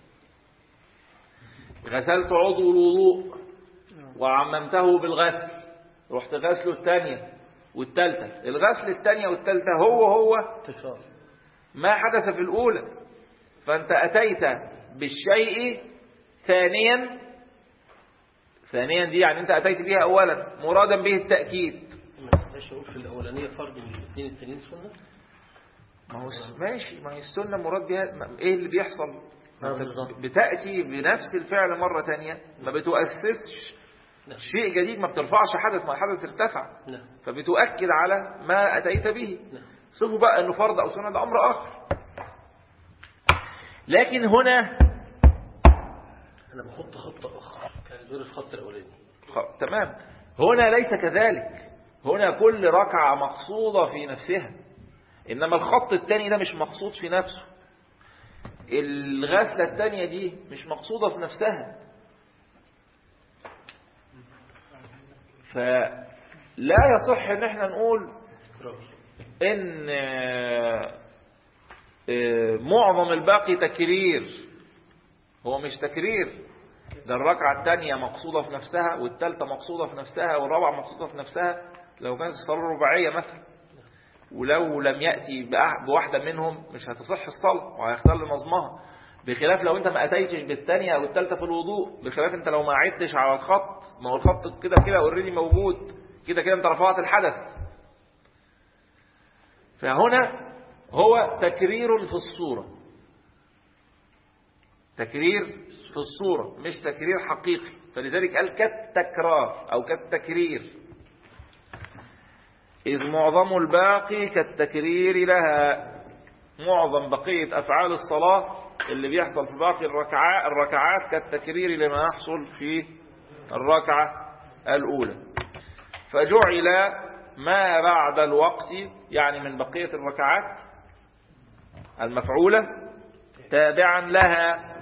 غسلت عضو الوضوء وعممته بالغسل رحت غسله الثانيه والثالثه الغسل الثانيه والثالثه هو هو تكرار ما حدث في الأولى فأنت أتيت بالشيء ثانيا ثانيا دي يعني أنت أتيت بها أولا مرادا به التأكيد ما استطيعش اقول في الاولانيه فرض والاثنين التانيين سنه ما هو س- ماشي ما هي السنة مراد بها ما- إيه اللي بيحصل آه، بالظبط. بتأتي بنفس الفعل مرة تانية ما بتؤسسش نعم. شيء جديد ما بترفعش حدث ما الحدث ارتفع نعم فبتؤكد على ما أتيت به نعم صفوا بقى أنه فرض أو سنة ده أمر آخر لكن هنا انا بخط خط اخر كان غير الخط الاولاني خ- تمام هنا ليس كذلك هنا كل ركعة مقصودة في نفسها إنما الخط الثاني ده مش مقصود في نفسه الغسلة الثانية دي مش مقصودة في نفسها فلا يصح ان احنا نقول تكرار ان آه، آه، معظم الباقي تكرير هو مش تكرير ده الركعة الثانية مقصودة في نفسها والثالثة مقصودة في نفسها والرابعة مقصودة في نفسها لو كانت الصلاة رباعية مثلا ولو لم يأتي بأح- بواحدة منهم مش هتصح الصلاة وهيختل نظمها بخلاف لو انت ما اتيتش بالثانية او الثالثة في الوضوء بخلاف انت لو ما عدتش على الخط ما هو الخط كده كده اوريدي موجود كده كده انت رفعت الحدث فهنا هو تكرير في الصورة تكرير في الصورة مش تكرير حقيقي فلذلك قال كالتكرار أو كالتكرير إذ معظم الباقي كالتكرير لها معظم بقية أفعال الصلاة اللي بيحصل في باقي الركعات, الركعات كالتكرير لما يحصل في الركعة الأولى فجعل ما بعد الوقت يعني من بقية الركعات المفعولة تابعا لها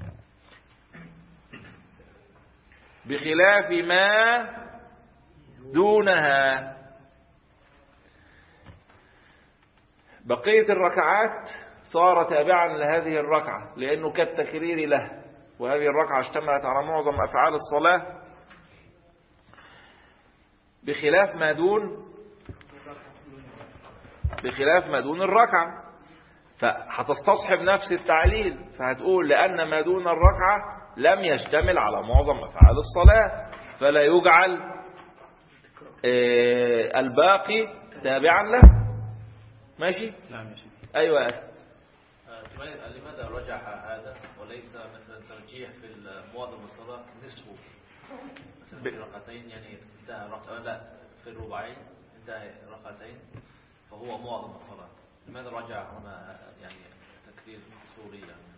بخلاف ما دونها بقية الركعات صار تابعا لهذه الركعة لأنه كالتكرير له وهذه الركعة اشتملت على معظم أفعال الصلاة بخلاف ما دون بخلاف ما دون الركعة فهتستصحب نفس التعليل فهتقول لأن ما دون الركعة لم يشتمل على معظم أفعال الصلاة فلا يجعل آه، الباقي تابعا له ماشي نعم يا سيدي أيوة يا أسف آه، لماذا رجح هذا وليس مثلا ترجيح في معظم الصلاة نصفه مثلا في ركعتين يعني انتهى ركعة لا في الرباعين انتهى ركعتين فهو معظم الصلاة لماذا رجع هنا يعني تكرير صوري يعني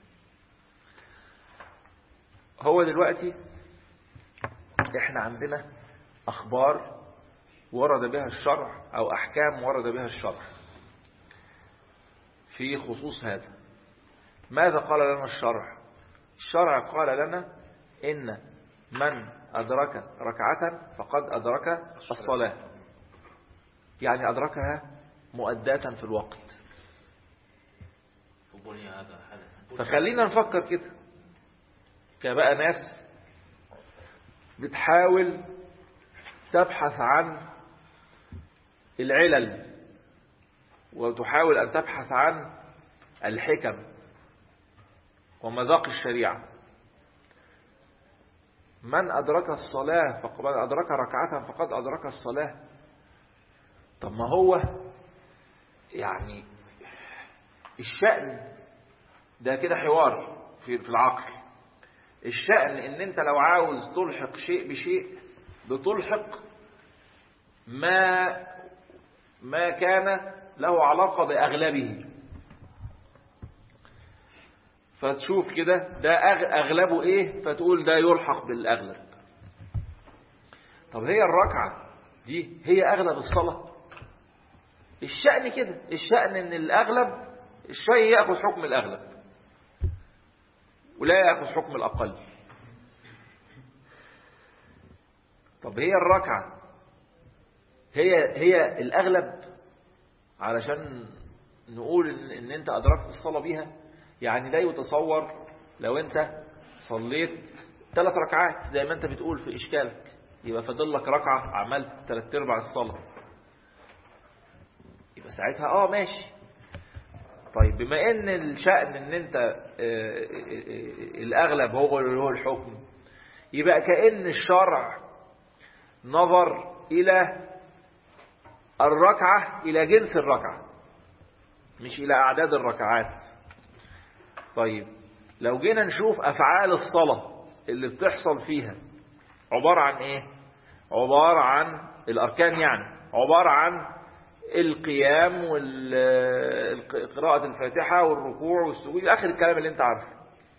هو دلوقتي احنا عندنا اخبار ورد بها الشرع او احكام ورد بها الشرع في خصوص هذا ماذا قال لنا الشرع الشرع قال لنا ان من ادرك ركعة فقد ادرك الصلاة يعني ادركها مؤداة في الوقت فبني هذا حدث فخلينا نفكر كده كبقى ناس بتحاول تبحث عن العلل وتحاول أن تبحث عن الحكم ومذاق الشريعة من أدرك الصلاة فقد أدرك ركعة فقد أدرك الصلاة طب ما هو يعني الشأن ده كده حوار في في العقل الشأن ان انت لو عاوز تلحق شيء بشيء بتلحق ما ما كان له علاقة بأغلبه فتشوف كده ده أغ- أغلبه إيه فتقول ده يلحق بالأغلب طب هي الركعة دي هي أغلب الصلاة الشأن كده الشأن ان الأغلب الشيء يأخذ حكم الأغلب ولا يأخذ حكم الأقل طب هي الركعة هي هي الأغلب علشان نقول إن, إن أنت أدركت الصلاة بيها يعني لا يتصور لو أنت صليت ثلاث ركعات زي ما أنت بتقول في إشكالك يبقى فاضل لك ركعة عملت ثلاث أرباع الصلاة يبقى ساعتها اه ماشي طيب بما ان الشأن ان انت آه، آه، آه، الاغلب هو اللي هو الحكم يبقى كأن الشرع نظر الى الركعة الى جنس الركعة مش الى اعداد الركعات طيب لو جينا نشوف افعال الصلاة اللي بتحصل فيها عبارة عن ايه عبارة عن الاركان يعني عبارة عن القيام وقراءة الفاتحة والركوع والسجود آخر الكلام اللي انت عارفه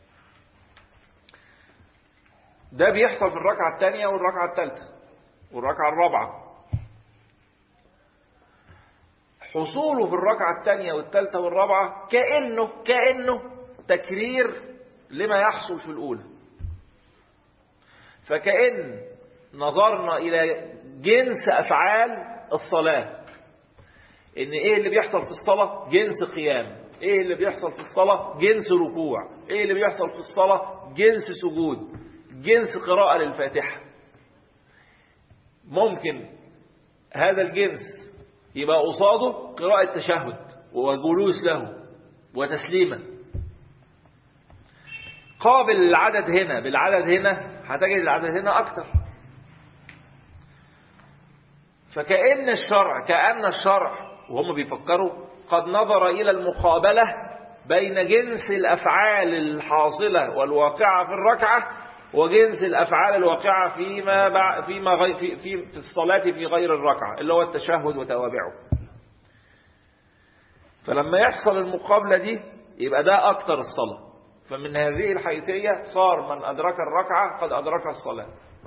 ده بيحصل في الركعة الثانية والركعة الثالثة والركعة الرابعة حصوله في الركعة الثانية والثالثة والرابعة كأنه كأنه تكرير لما يحصل في الأولى فكأن نظرنا إلى جنس أفعال الصلاة ان ايه اللي بيحصل في الصلاة جنس قيام ايه اللي بيحصل في الصلاة جنس ركوع ايه اللي بيحصل في الصلاة جنس سجود جنس قراءة للفاتحة ممكن هذا الجنس يبقى قصاده قراءة تشهد وجلوس له وتسليما قابل العدد هنا بالعدد هنا هتجد العدد هنا أكتر فكأن الشرع كأن الشرع وهم بيفكروا قد نظر إلى المقابلة بين جنس الأفعال الحاصلة والواقعة في الركعة وجنس الأفعال الواقعة فيما بع... فيما غي... في... في في الصلاة في غير الركعة اللي هو التشهد وتوابعه فلما يحصل المقابلة دي يبقى ده أكتر الصلاة فمن هذه الحيثية صار من أدرك الركعة قد أدرك الصلاة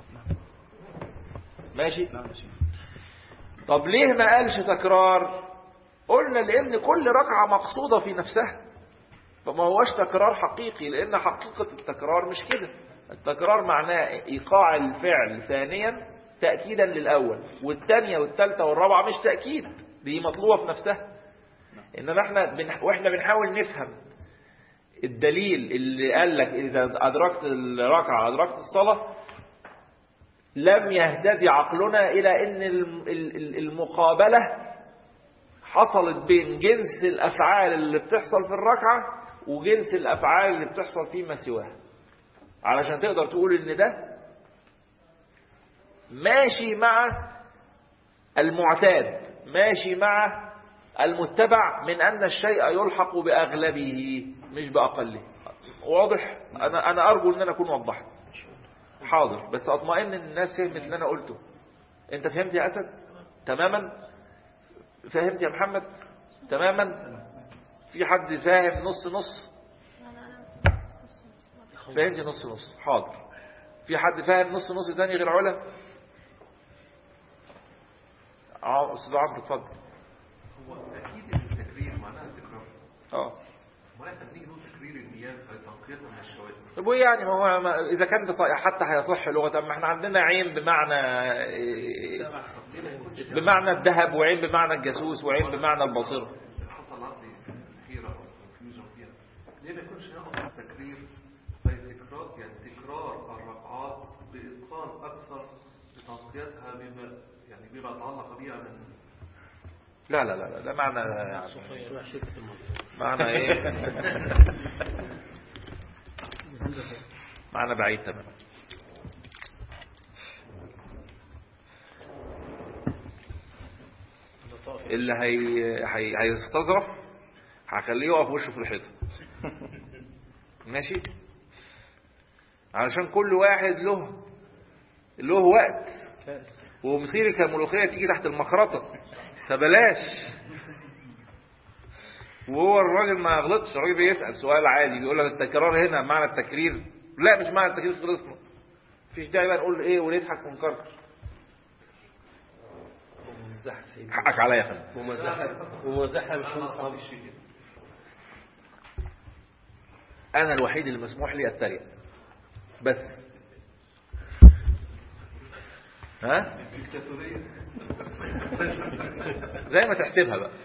ماشي طب ليه ما قالش تكرار قلنا لأن كل ركعة مقصودة في نفسها فما هوش تكرار حقيقي لأن حقيقة التكرار مش كده التكرار معناه إيقاع الفعل ثانيا تأكيدا للأول والثانية والثالثة والرابعة مش تأكيد دي مطلوبة في نفسها إنما احنا بنح... واحنا بنحاول نفهم الدليل اللي قال لك إذا أدركت الركعة أدركت الصلاة لم يهتدي عقلنا إلى أن المقابلة حصلت بين جنس الأفعال اللي بتحصل في الركعة وجنس الأفعال اللي بتحصل فيما سواها علشان تقدر تقول ان ده ماشي مع المعتاد ماشي مع المتبع من أن الشيء يلحق بأغلبه مش بأقله واضح أنا, أنا أرجو أن أنا أكون وضحت حاضر بس أطمئن أن الناس فهمت اللي أنا قلته أنت فهمت يا أسد تماما فهمت يا محمد تماما في حد فاهم نص نص فهمت نص نص حاضر في حد فاهم نص نص تاني غير علا اه استاذ عمرو اتفضل هو اكيد التكرير معناها التكرار اه امال احنا بنيجي نقول تكرير المياه تنقيتها من الشوائب طب وايه يعني ما هو ما اذا كان بص- حتى هيصح لغه اما احنا عندنا عين بمعنى بمعنى الذهب وعين بمعنى الجاسوس وعين بمعنى البصيره حصل عندي خيرة او كونفيوجن فيها ليه ما يكونش ناخد التكرير زي تكرار يعني تكرار الركعات باتقان اكثر لتنقيتها بما يعني بما يتعلق بها من لا لا لا لا ده معنى يعني شبه شركة المنطقة معنى ايه معنى بعيد تماما اللي هي... هي... هيستظرف هخليه يقف وشه في الحيطه ماشي علشان كل واحد له له وقت ومصيري كملوخيه تيجي تحت المخرطه فبلاش وهو الراجل ما غلطش الراجل بيسأل سؤال عادي بيقول لك التكرار هنا معنى التكرير لا مش معنى التكرير خلصنا مفيش داعي بقى نقول ايه ونضحك ونكرر ممزحة سيدي حقك عليا يا فندم ممزحة ممزحة مش من أصحابي انا الوحيد اللي مسموح لي اتريق بس ها ديكتاتورية زي ما تحسبها بقى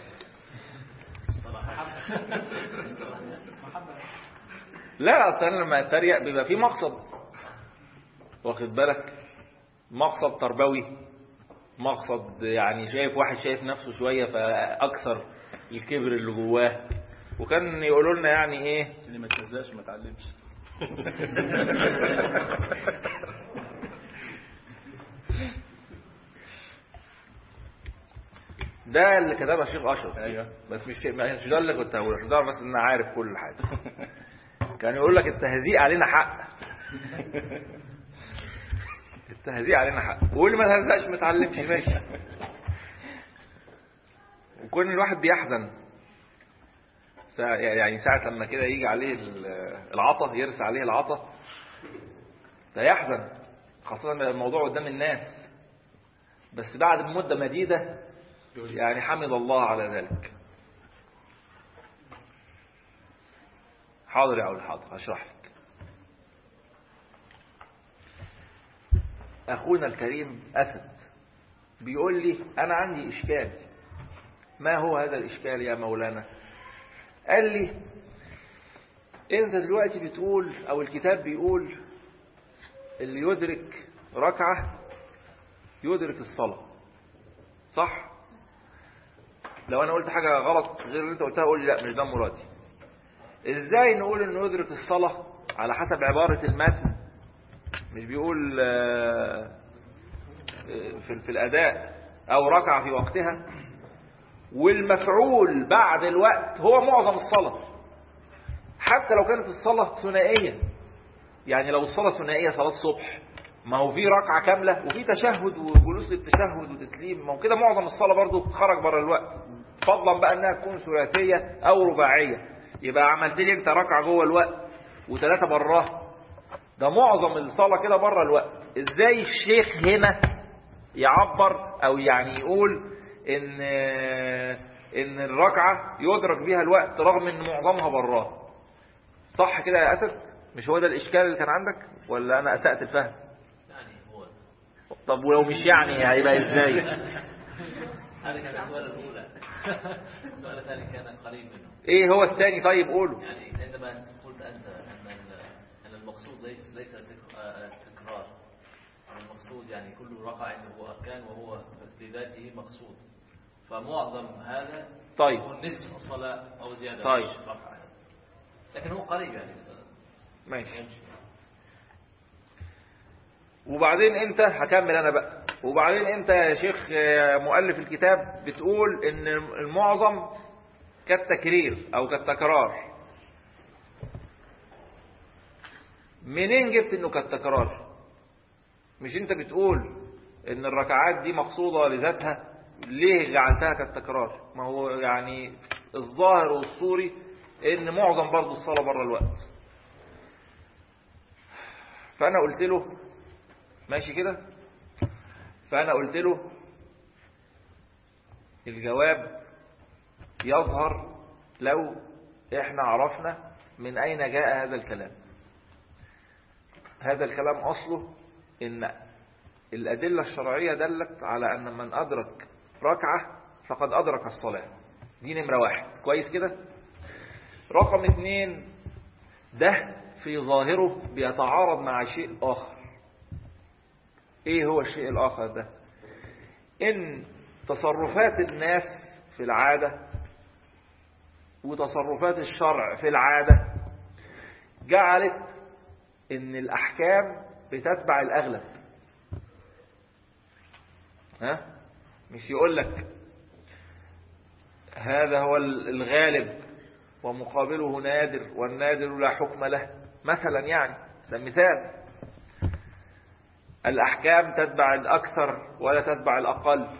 لا اصل انا لما اتريق بيبقى في مقصد واخد بالك مقصد تربوي مقصد يعني شايف واحد شايف نفسه شوية فأكثر الكبر اللي جواه وكان يقولوا لنا يعني ايه اللي ما تلزقش ما تعلمش ده اللي كتبها الشيخ اشرف ايوه بس مش مش ده اللي كنت هقوله عشان ده بس ان انا عارف كل حاجه كان يقول لك التهزيء علينا حق التهزيء علينا حق واللي ما تهزقش ما اتعلمش ماشي وكون الواحد بيحزن ساعة يعني ساعة لما كده يجي عليه ال- العطا يرسى عليه العطا فيحزن خاصة لما الموضوع قدام الناس بس بعد مدة مديدة يعني حمد الله على ذلك حاضر يا أولي حاضر هشرح لك أخونا الكريم أسد بيقول لي أنا عندي إشكال ما هو هذا الإشكال يا مولانا قال لي أنت دلوقتي بتقول أو الكتاب بيقول اللي يدرك ركعة يدرك الصلاة صح لو أنا قلت حاجة غلط غير اللي أنت قلتها قول لي لا مش ده مرادي إزاي نقول إنه يدرك الصلاة على حسب عبارة المتن مش بيقول آه، في في الأداء أو ركع في وقتها والمفعول بعد الوقت هو معظم الصلاة حتى لو كانت الصلاة ثنائية يعني لو الصلاة ثنائية صلاة الصبح ما هو في ركعة كاملة وفي تشهد وجلوس للتشهد وتسليم ما هو كده معظم الصلاة برضو خرج بره الوقت فضلا بقى انها تكون ثلاثية او رباعية يبقى عملت لي انت ركعة جوه الوقت وثلاثة براها ده معظم الصلاة كده بره الوقت ازاي الشيخ هنا يعبر او يعني يقول ان ان الركعة يدرك بيها الوقت رغم ان معظمها براه صح كده يا اسد مش هو ده الاشكال اللي كان عندك ولا انا اسأت الفهم يعني هو طب ولو مش يعني هيبقى ازاي هذا كان السؤال الأولى السؤال الثاني كان قريب منه ايه هو الثاني طيب قوله يعني عندما قلت أنت أن ال- أن المقصود ليس ليس التك- آه، التكرار المقصود يعني كل ركعة عنده أركان وهو بذاته مقصود فمعظم هذا طيب هو نصف الصلاة أو زيادة طيب. مش ركعة لكن هو قريب يعني ماشي وبعدين انت هكمل انا بقى وبعدين انت يا شيخ آه، مؤلف الكتاب بتقول ان المعظم كالتكرير او كالتكرار منين جبت انه كالتكرار مش انت بتقول ان الركعات دي مقصودة لذاتها ليه جعلتها كالتكرار ما هو يعني الظاهر والصوري ان معظم برضو الصلاة بره الوقت فانا قلت له ماشي كده فانا قلت له الجواب يظهر لو احنا عرفنا من اين جاء هذا الكلام هذا الكلام اصله ان الادله الشرعيه دلت على ان من ادرك ركعه فقد ادرك الصلاه دي نمره واحد كويس كده رقم اتنين ده في ظاهره بيتعارض مع شيء آخر ايه هو الشيء الآخر ده ان تصرفات الناس في العادة وتصرفات الشرع في العادة جعلت ان الأحكام بتتبع الأغلب ها مش يقول لك هذا هو الغالب ومقابله نادر والنادر لا حكم له مثلا يعني ده مثال الأحكام تتبع الأكثر ولا تتبع الأقل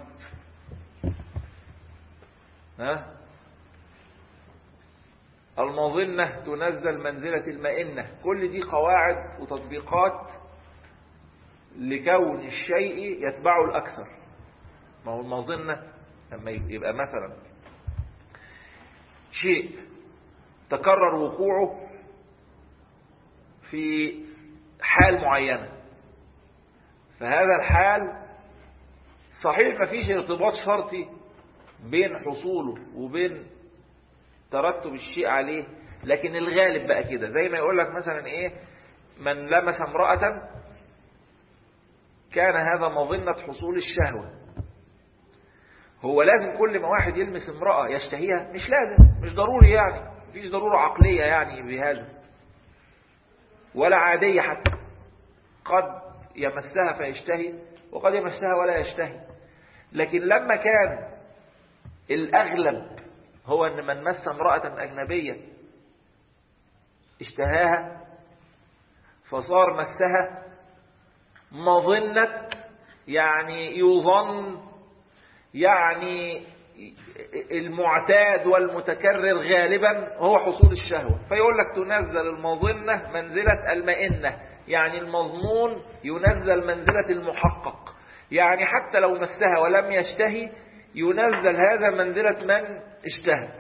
ها المظنة تنزل منزلة المئنة كل دي قواعد وتطبيقات لكون الشيء يتبعه الأكثر ما هو المظنة لما يبقى مثلا شيء تكرر وقوعه في حال معينة فهذا الحال صحيح مفيش ارتباط شرطي بين حصوله وبين ترتب الشيء عليه لكن الغالب بقى كده زي ما يقول لك مثلا ايه من لمس امرأة كان هذا مظنة حصول الشهوة هو لازم كل ما واحد يلمس امرأة يشتهيها مش لازم مش ضروري يعني مفيش ضرورة عقلية يعني بهذا ولا عادية حتى قد يمسها فيشتهي وقد يمسها ولا يشتهي لكن لما كان الأغلب هو أن من مس امرأة أجنبية اشتهاها فصار مسها مظنة يعني يظن يعني المعتاد والمتكرر غالبا هو حصول الشهوة فيقول لك تنزل المظنة منزلة المئنة يعني المظنون ينزل منزلة المحقق يعني حتى لو مسها ولم يشتهي ينزل هذا منزلة من اشتهى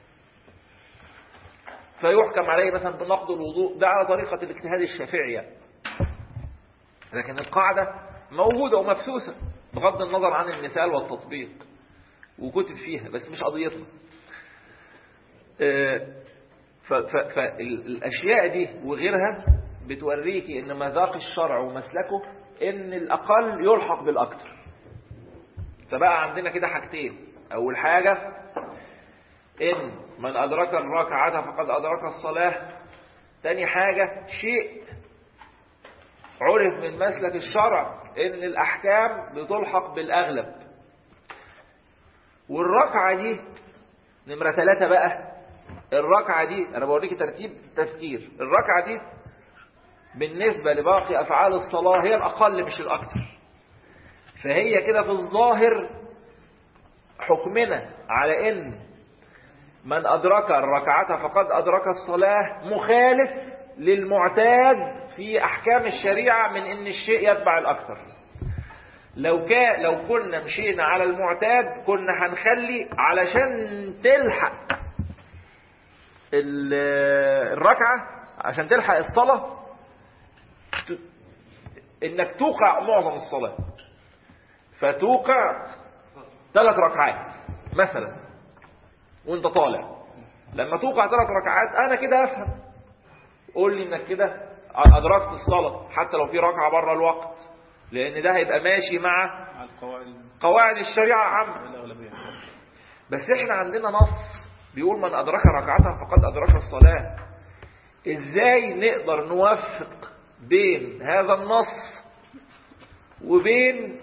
فيحكم عليه مثلا بنقض الوضوء ده على طريقة الاجتهاد الشافعي يعني. لكن القاعدة موجودة ومبثوثة بغض النظر عن المثال والتطبيق وكتب فيها بس مش قضيتنا فالأشياء دي وغيرها بتوريكي ان مذاق الشرع ومسلكه ان الأقل يلحق بالأكثر فبقى عندنا كده حاجتين أول حاجة إن من أدرك الركعة فقد أدرك الصلاة تاني حاجة شيء عرف من مسلك الشرع إن الأحكام بتلحق بالأغلب والركعة دي نمرة ثلاثة بقى الركعة دي أنا بوريك ترتيب تفكير الركعة دي بالنسبة لباقي أفعال الصلاة هي الأقل مش الأكثر فهي كده في الظاهر حكمنا على ان من أدرك الركعة فقد أدرك الصلاة مخالف للمعتاد في أحكام الشريعة من ان الشيء يتبع الأكثر لو كان لو كنا مشينا على المعتاد كنا هنخلي علشان تلحق الركعة عشان تلحق الصلاة انك توقع معظم الصلاة فتوقع ثلاث ركعات مثلا وانت طالع لما توقع ثلاث ركعات انا كده افهم قول لي انك كده ادركت الصلاة حتى لو في ركعة بره الوقت لان ده هيبقى ماشي مع قواعد الشريعة عامة بس احنا عندنا نص بيقول من ادرك ركعته فقد ادرك الصلاة ازاي نقدر نوفق بين هذا النص وبين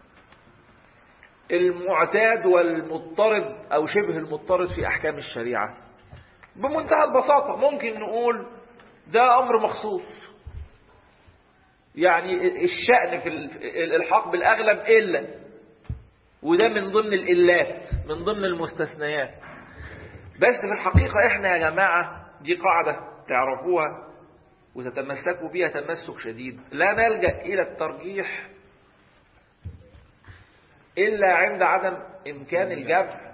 المعتاد والمضطرد أو شبه المضطرد في أحكام الشريعة بمنتهى البساطة ممكن نقول ده أمر مخصوص يعني الشأن في الإلحاق بالأغلب إلا وده من ضمن الإلات من ضمن المستثنيات بس في الحقيقة إحنا يا جماعة دي قاعدة تعرفوها وتتمسكوا بها تمسك شديد لا نلجأ إلى الترجيح إلا عند عدم إمكان الجمع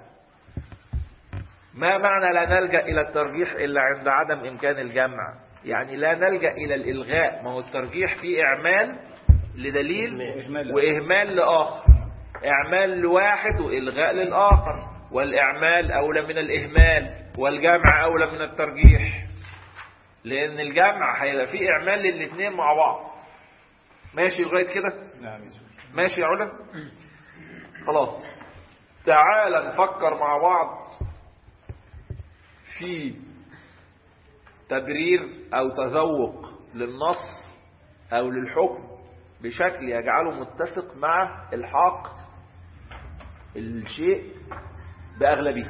ما معنى لا نلجأ إلى الترجيح إلا عند عدم إمكان الجمع يعني لا نلجأ إلى الإلغاء ما هو الترجيح فيه إعمال لدليل وإهمال لآخر إعمال لواحد وإلغاء للآخر والإعمال أولى من الإهمال والجمع أولى من الترجيح لأن الجمع هيبقى فيه إعمال للاثنين مع بعض ماشي لغاية كده نعم ماشي يا علا خلاص تعال نفكر مع بعض في تبرير أو تذوق للنص أو للحكم بشكل يجعله متسق مع الحاق الشيء بأغلبه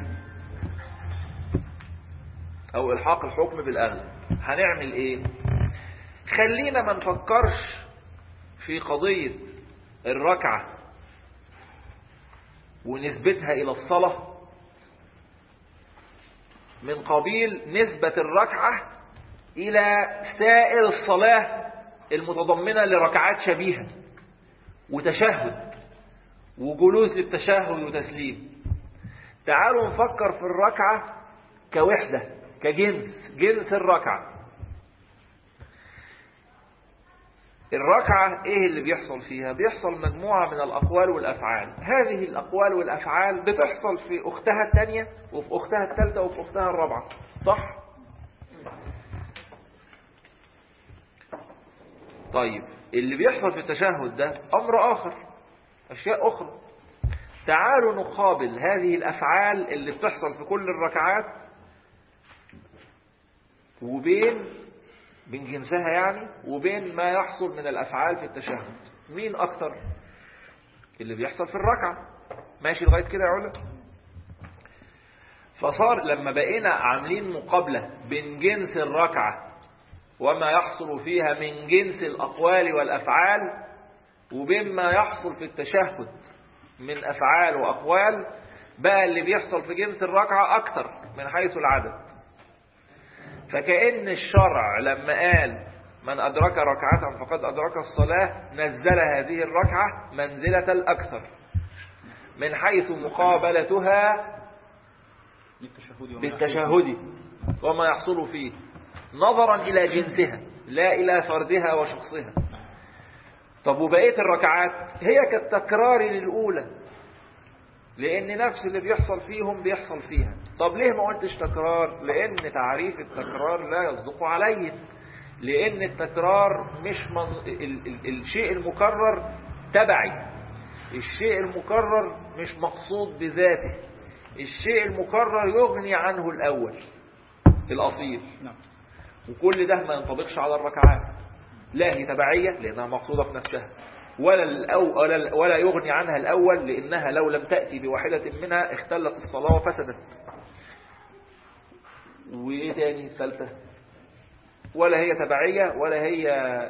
أو إلحاق الحكم بالأغلب هنعمل إيه خلينا ما نفكرش في قضية الركعة ونسبتها إلى الصلاة من قبيل نسبة الركعة إلى سائر الصلاة المتضمنة لركعات شبيهة وتشهد وجلوس للتشهد وتسليم تعالوا نفكر في الركعة كوحدة كجنس جنس الركعة الركعة ايه اللي بيحصل فيها بيحصل مجموعة من الأقوال والأفعال هذه الأقوال والأفعال بتحصل في أختها الثانية وفي أختها الثالثة وفي أختها الرابعة صح؟ طيب اللي بيحصل في التشهد ده أمر آخر أشياء أخرى تعالوا نقابل هذه الأفعال اللي بتحصل في كل الركعات وبين بين جنسها يعني وبين ما يحصل من الأفعال في التشهد مين أكتر اللي بيحصل في الركعة ماشي لغاية كده يا علا فصار لما بقينا عاملين مقابلة بين جنس الركعة وما يحصل فيها من جنس الأقوال والأفعال وبين ما يحصل في التشهد من أفعال وأقوال بقى اللي بيحصل في جنس الركعة أكتر من حيث العدد فكأن الشرع لما قال من أدرك ركعة فقد أدرك الصلاة نزل هذه الركعة منزلة الأكثر من حيث مقابلتها بالتشهد وما يحصل فيه نظرا إلى جنسها لا إلى فردها وشخصها طب وبقية الركعات هي كالتكرار للأولى لأن نفس اللي بيحصل فيهم بيحصل فيها طب ليه ما قلتش تكرار لأن تعريف التكرار لا يصدق عليه لأن التكرار مش من... ال... ال... الشيء المكرر تبعي الشيء المكرر مش مقصود بذاته الشيء المكرر يغني عنه الأول الأصيل نعم. وكل ده ما ينطبقش على الركعات لا هي تبعية لأنها مقصودة في نفسها ولا, الأو ولا, ولا يغني عنها الأول لأنها لو لم تأتي بواحدة منها اختلت الصلاة وفسدت وإيه تاني الثالثة ولا هي تبعية ولا هي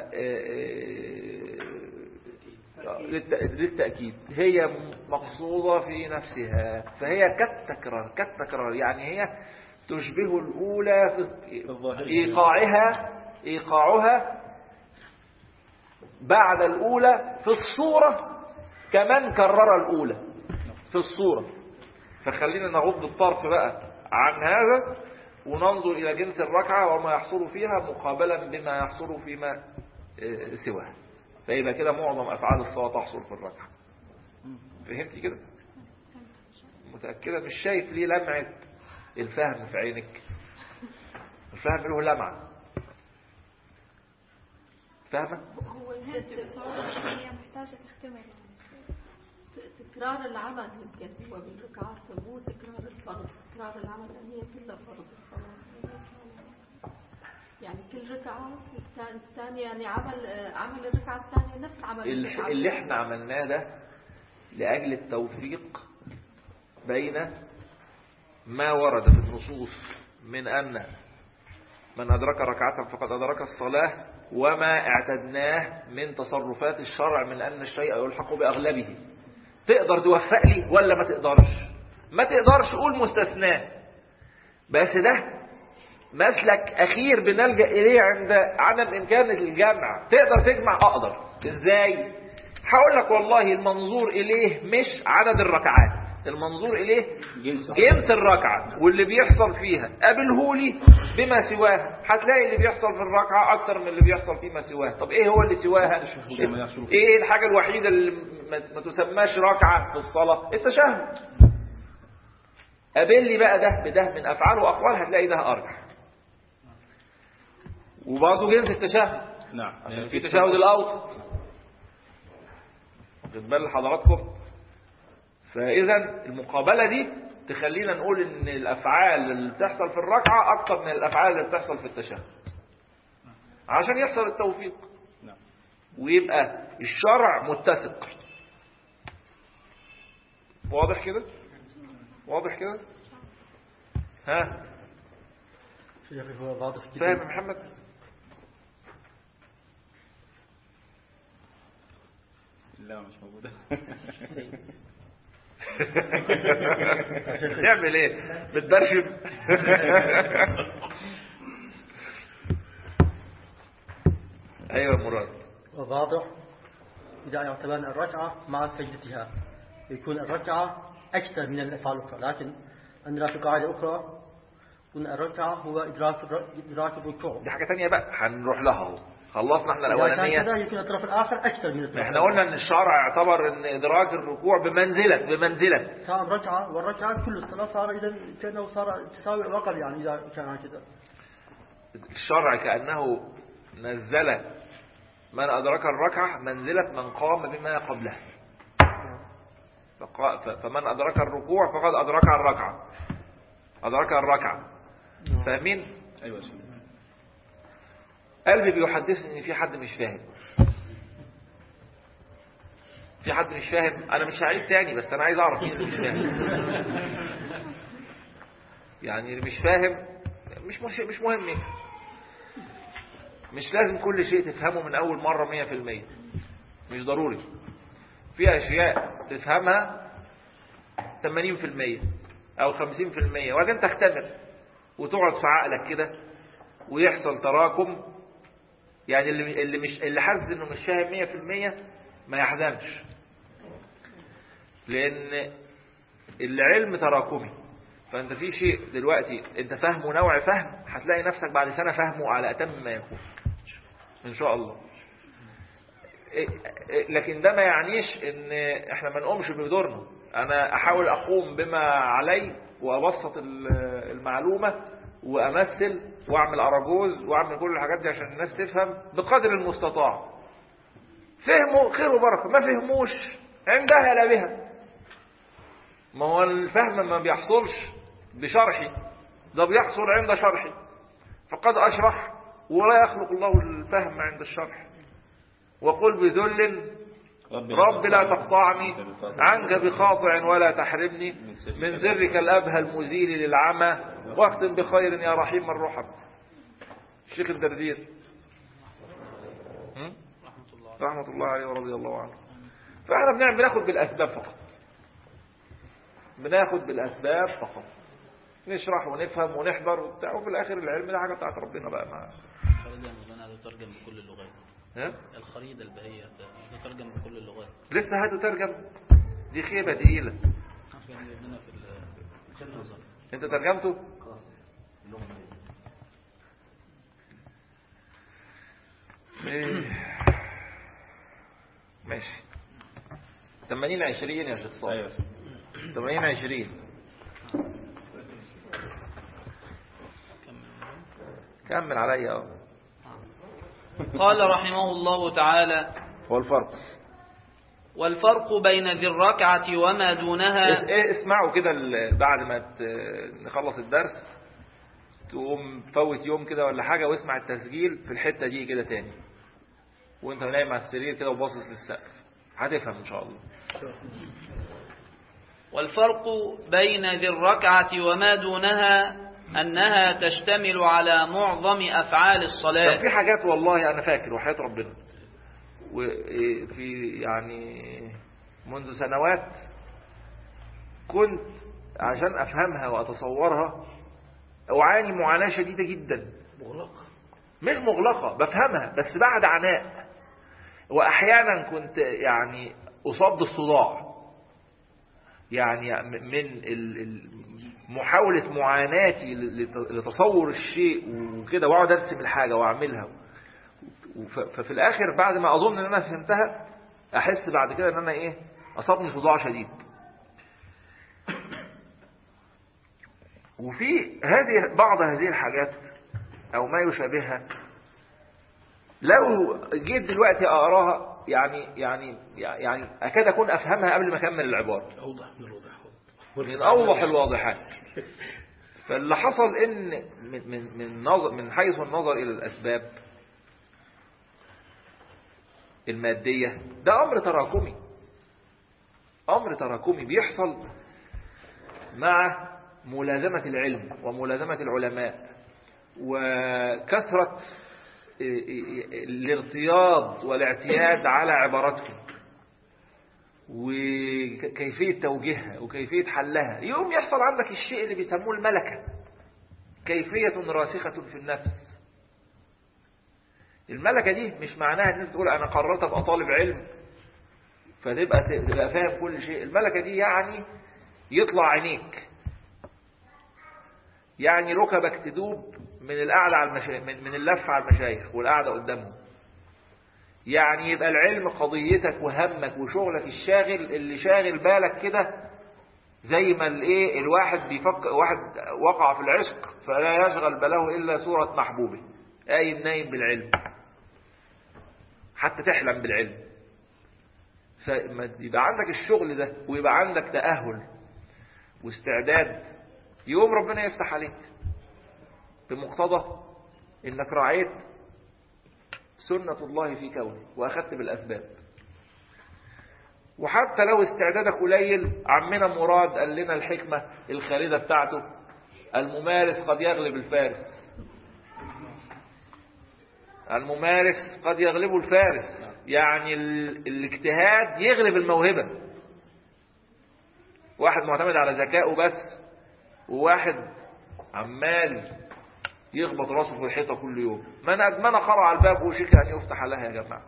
للتأكيد هي مقصودة في نفسها فهي كالتكرار كالتكرار يعني هي تشبه الأولى في إيقاعها إيقاعها بعد الأولى في الصورة كمن كرر الأولى في الصورة فخلينا نغض الطرف بقى عن هذا وننظر إلى جنس الركعة وما يحصل فيها مقابلا بما يحصل فيما سواه فيبقى كده معظم أفعال الصلاة تحصل في الركعة فهمتي كده متأكدة مش شايف ليه لمعة الفهم في عينك الفهم له لمعة فاهمة؟ هو هي محتاجة تختمر تكرار العمل يمكن هو بالركعات مو تكرار الفرض تكرار العمل هي كلها فرض الصلاة يعني كل ركعة الثانية يعني عمل عمل الركعة الثانية نفس عمل اللي, اللي احنا عملناه ده لأجل التوفيق بين ما ورد في النصوص من أن من أدرك ركعة فقد أدرك الصلاة وما اعتدناه من تصرفات الشرع من أن الشيء يلحق بأغلبه تقدر توفق لي ولا ما تقدرش ما تقدرش قول مستثناه بس ده مسلك أخير بنلجأ إليه عند عدم إمكان الجمع تقدر تجمع أقدر إزاي هقول لك والله المنظور إليه مش عدد الركعات المنظور إليه جنس الركعة واللي بيحصل فيها قابلهولي بما سواها هتلاقي اللي بيحصل في الركعة أكتر من اللي بيحصل فيما سواها طب إيه هو اللي سواها إيه الحاجة الوحيدة اللي ما تسماش ركعة في الصلاة التشهد قابل لي بقى ده بده من أفعال وأقوال هتلاقي ده أرجح وبرضه جنس التشهد نعم عشان في تشهد الأوسط واخد بال حضراتكم فإذا المقابلة دي تخلينا نقول إن الأفعال اللي بتحصل في الركعة أكتر من الأفعال اللي بتحصل في التشهد عشان يحصل التوفيق نعم. ويبقى الشرع متسق واضح كده واضح كده ها شيخ هو واضح جدا فاهم يا محمد لا مش موجودة تعمل ايه بتبرشم ايوه مراد واضح إذا اعتبرنا الركعة مع سجدتها يكون الركعة أكثر من الأفعال الأخرى لكن عندنا في قاعدة أخرى قلنا الركعة هو إدراك الر- إدراك الركوع دي حاجة تانية بقى هنروح لها اهو خلصنا احنا إذا كان الأولانية كذا يكون الطرف الآخر أكثر من الطرف احنا قلنا ان الشرع اعتبر ان ادراك الركوع بمنزلة بمنزلة كان ركعة والركعة كل الصلاة صار إذا كأنه صار تساوي أو أقل يعني إذا كان هكذا الشرع كأنه نزل من أدرك الركعة منزلة من قام بما قبلها فقا- ف- فمن أدرك الركوع فقد أدرك الركعة أدرك الركعة فاهمين؟ أيوة يا سيدي قلبي بيحدثني ان في حد مش فاهم في حد مش فاهم انا مش هعيد تاني بس انا عايز اعرف مين اللي مش فاهم يعني اللي مش فاهم مش مش, مش مهم مش لازم كل شيء تفهمه من اول مرة مية في المية مش ضروري في اشياء تفهمها 80% او 50% وبعدين تختمر وتقعد في عقلك كده ويحصل تراكم يعني اللي اللي مش اللي حاسس انه مش فاهم 100% ما يحزنش لان العلم تراكمي فانت في شيء دلوقتي انت فاهمه نوع فهم هتلاقي نفسك بعد سنة فاهمه على اتم ما يكون ان شاء الله إيه- إيه- لكن ده ما يعنيش ان احنا ما نقومش بدورنا انا احاول اقوم بما علي وابسط ال- المعلومة وامثل واعمل اراجوز واعمل كل الحاجات دي عشان الناس تفهم بقدر المستطاع فهموا خير وبركة ما فهموش عندها لا بها ما هو الفهم ما بيحصلش بشرحي ده بيحصل عند شرحي فقد أشرح ولا يخلق الله الفهم عند الشرح وقل بذل رب لا تقطعني عنك بخاطع ولا تحرمني من سرك الأبهى المزيل للعمى واختم بخير يا رحيم الرحم الشيخ الدردير هم؟ رحمة الله عليه ورضي الله عنه فاحنا بنعمل بناخد بالأسباب فقط بناخد بالأسباب فقط نشرح ونفهم ونحضر وبتاع وفي الآخر العلم ده حاجة بتاعت ربنا بقى ما الخريطة يا مولانا تترجم بكل اللغات ها؟ الخريطة البهية تترجم بكل اللغات لسه هتترجم دي خيبة تقيلة عشان يهمنا في ال- في النظر انت ترجمته إيه. ماشي 80 20 يا شيخ صالح أيوة يا سيدي 80 20 كمل عليا اه قال رحمه الله تعالى هو الفرق والفرق بين ذي الركعة وما دونها اس- إيه اسمعوا كده ال- بعد ما ت- نخلص الدرس تقوم تفوت يوم كده ولا حاجة واسمع التسجيل في الحتة دي كده تاني وانت نايم على السرير كده وباصص للسقف هتفهم ان شاء الله والفرق بين ذي الركعة وما دونها أنها تشتمل على معظم أفعال كان الصلاة في حاجات والله انا فاكر وحياة ربنا وفي يعني منذ سنوات كنت عشان افهمها واتصورها اعاني معاناة شديدة جدا مغلقة مش مغلقة بفهمها بس بعد عناء واحيانا كنت يعني اصاب بالصداع يعني من ال- ال- محاولة معاناتي لت- لتصور الشيء وكده واقعد ارسم الحاجة واعملها وف- ففي الاخر بعد ما اظن ان انا فهمتها احس بعد كده ان انا ايه اصابني صداع شديد وفي هذه بعض هذه الحاجات او ما يشابهها لو جيت دلوقتي اقراها يعني يعني يعني اكاد اكون افهمها قبل ما اكمل العباره أوضح من الوضح من اوضح الواضحات فاللي حصل ان من من من نظر من حيث النظر الى الاسباب الماديه ده امر تراكمي امر تراكمي بيحصل مع ملازمه العلم وملازمه العلماء وكثره الارتياض والاعتياد على عباراتهم وكيفية توجيهها وكيفية حلها يوم يحصل عندك الشيء اللي بيسموه الملكة كيفية راسخة في النفس الملكة دي مش معناها ان انت تقول انا قررت ابقى طالب علم فتبقى تبقى فاهم كل شيء الملكة دي يعني يطلع عينيك يعني ركبك تدوب من القعدة على المشايخ من من اللف على المشايخ والقعدة قدامهم يعني يبقى العلم قضيتك وهمك وشغلك الشاغل اللي شاغل بالك كده زي ما الايه الواحد بيفكر واحد وقع في العشق فلا يشغل باله الا صورة محبوبه قايم نايم بالعلم حتى تحلم بالعلم فما يبقى عندك الشغل ده ويبقى عندك تأهل واستعداد يوم ربنا يفتح عليك بمقتضى انك رعيت سنة الله في كونه واخدت بالاسباب وحتى لو استعدادك قليل عمنا مراد قال لنا الحكمة الخالدة بتاعته الممارس قد يغلب الفارس الممارس قد يغلبه الفارس يعني ال... الاجتهاد يغلب الموهبة واحد معتمد على ذكائه بس وواحد عمال يخبط راسه في الحيطة كل يوم من أدمن قرع الباب وشك أن يفتح لها يا جماعة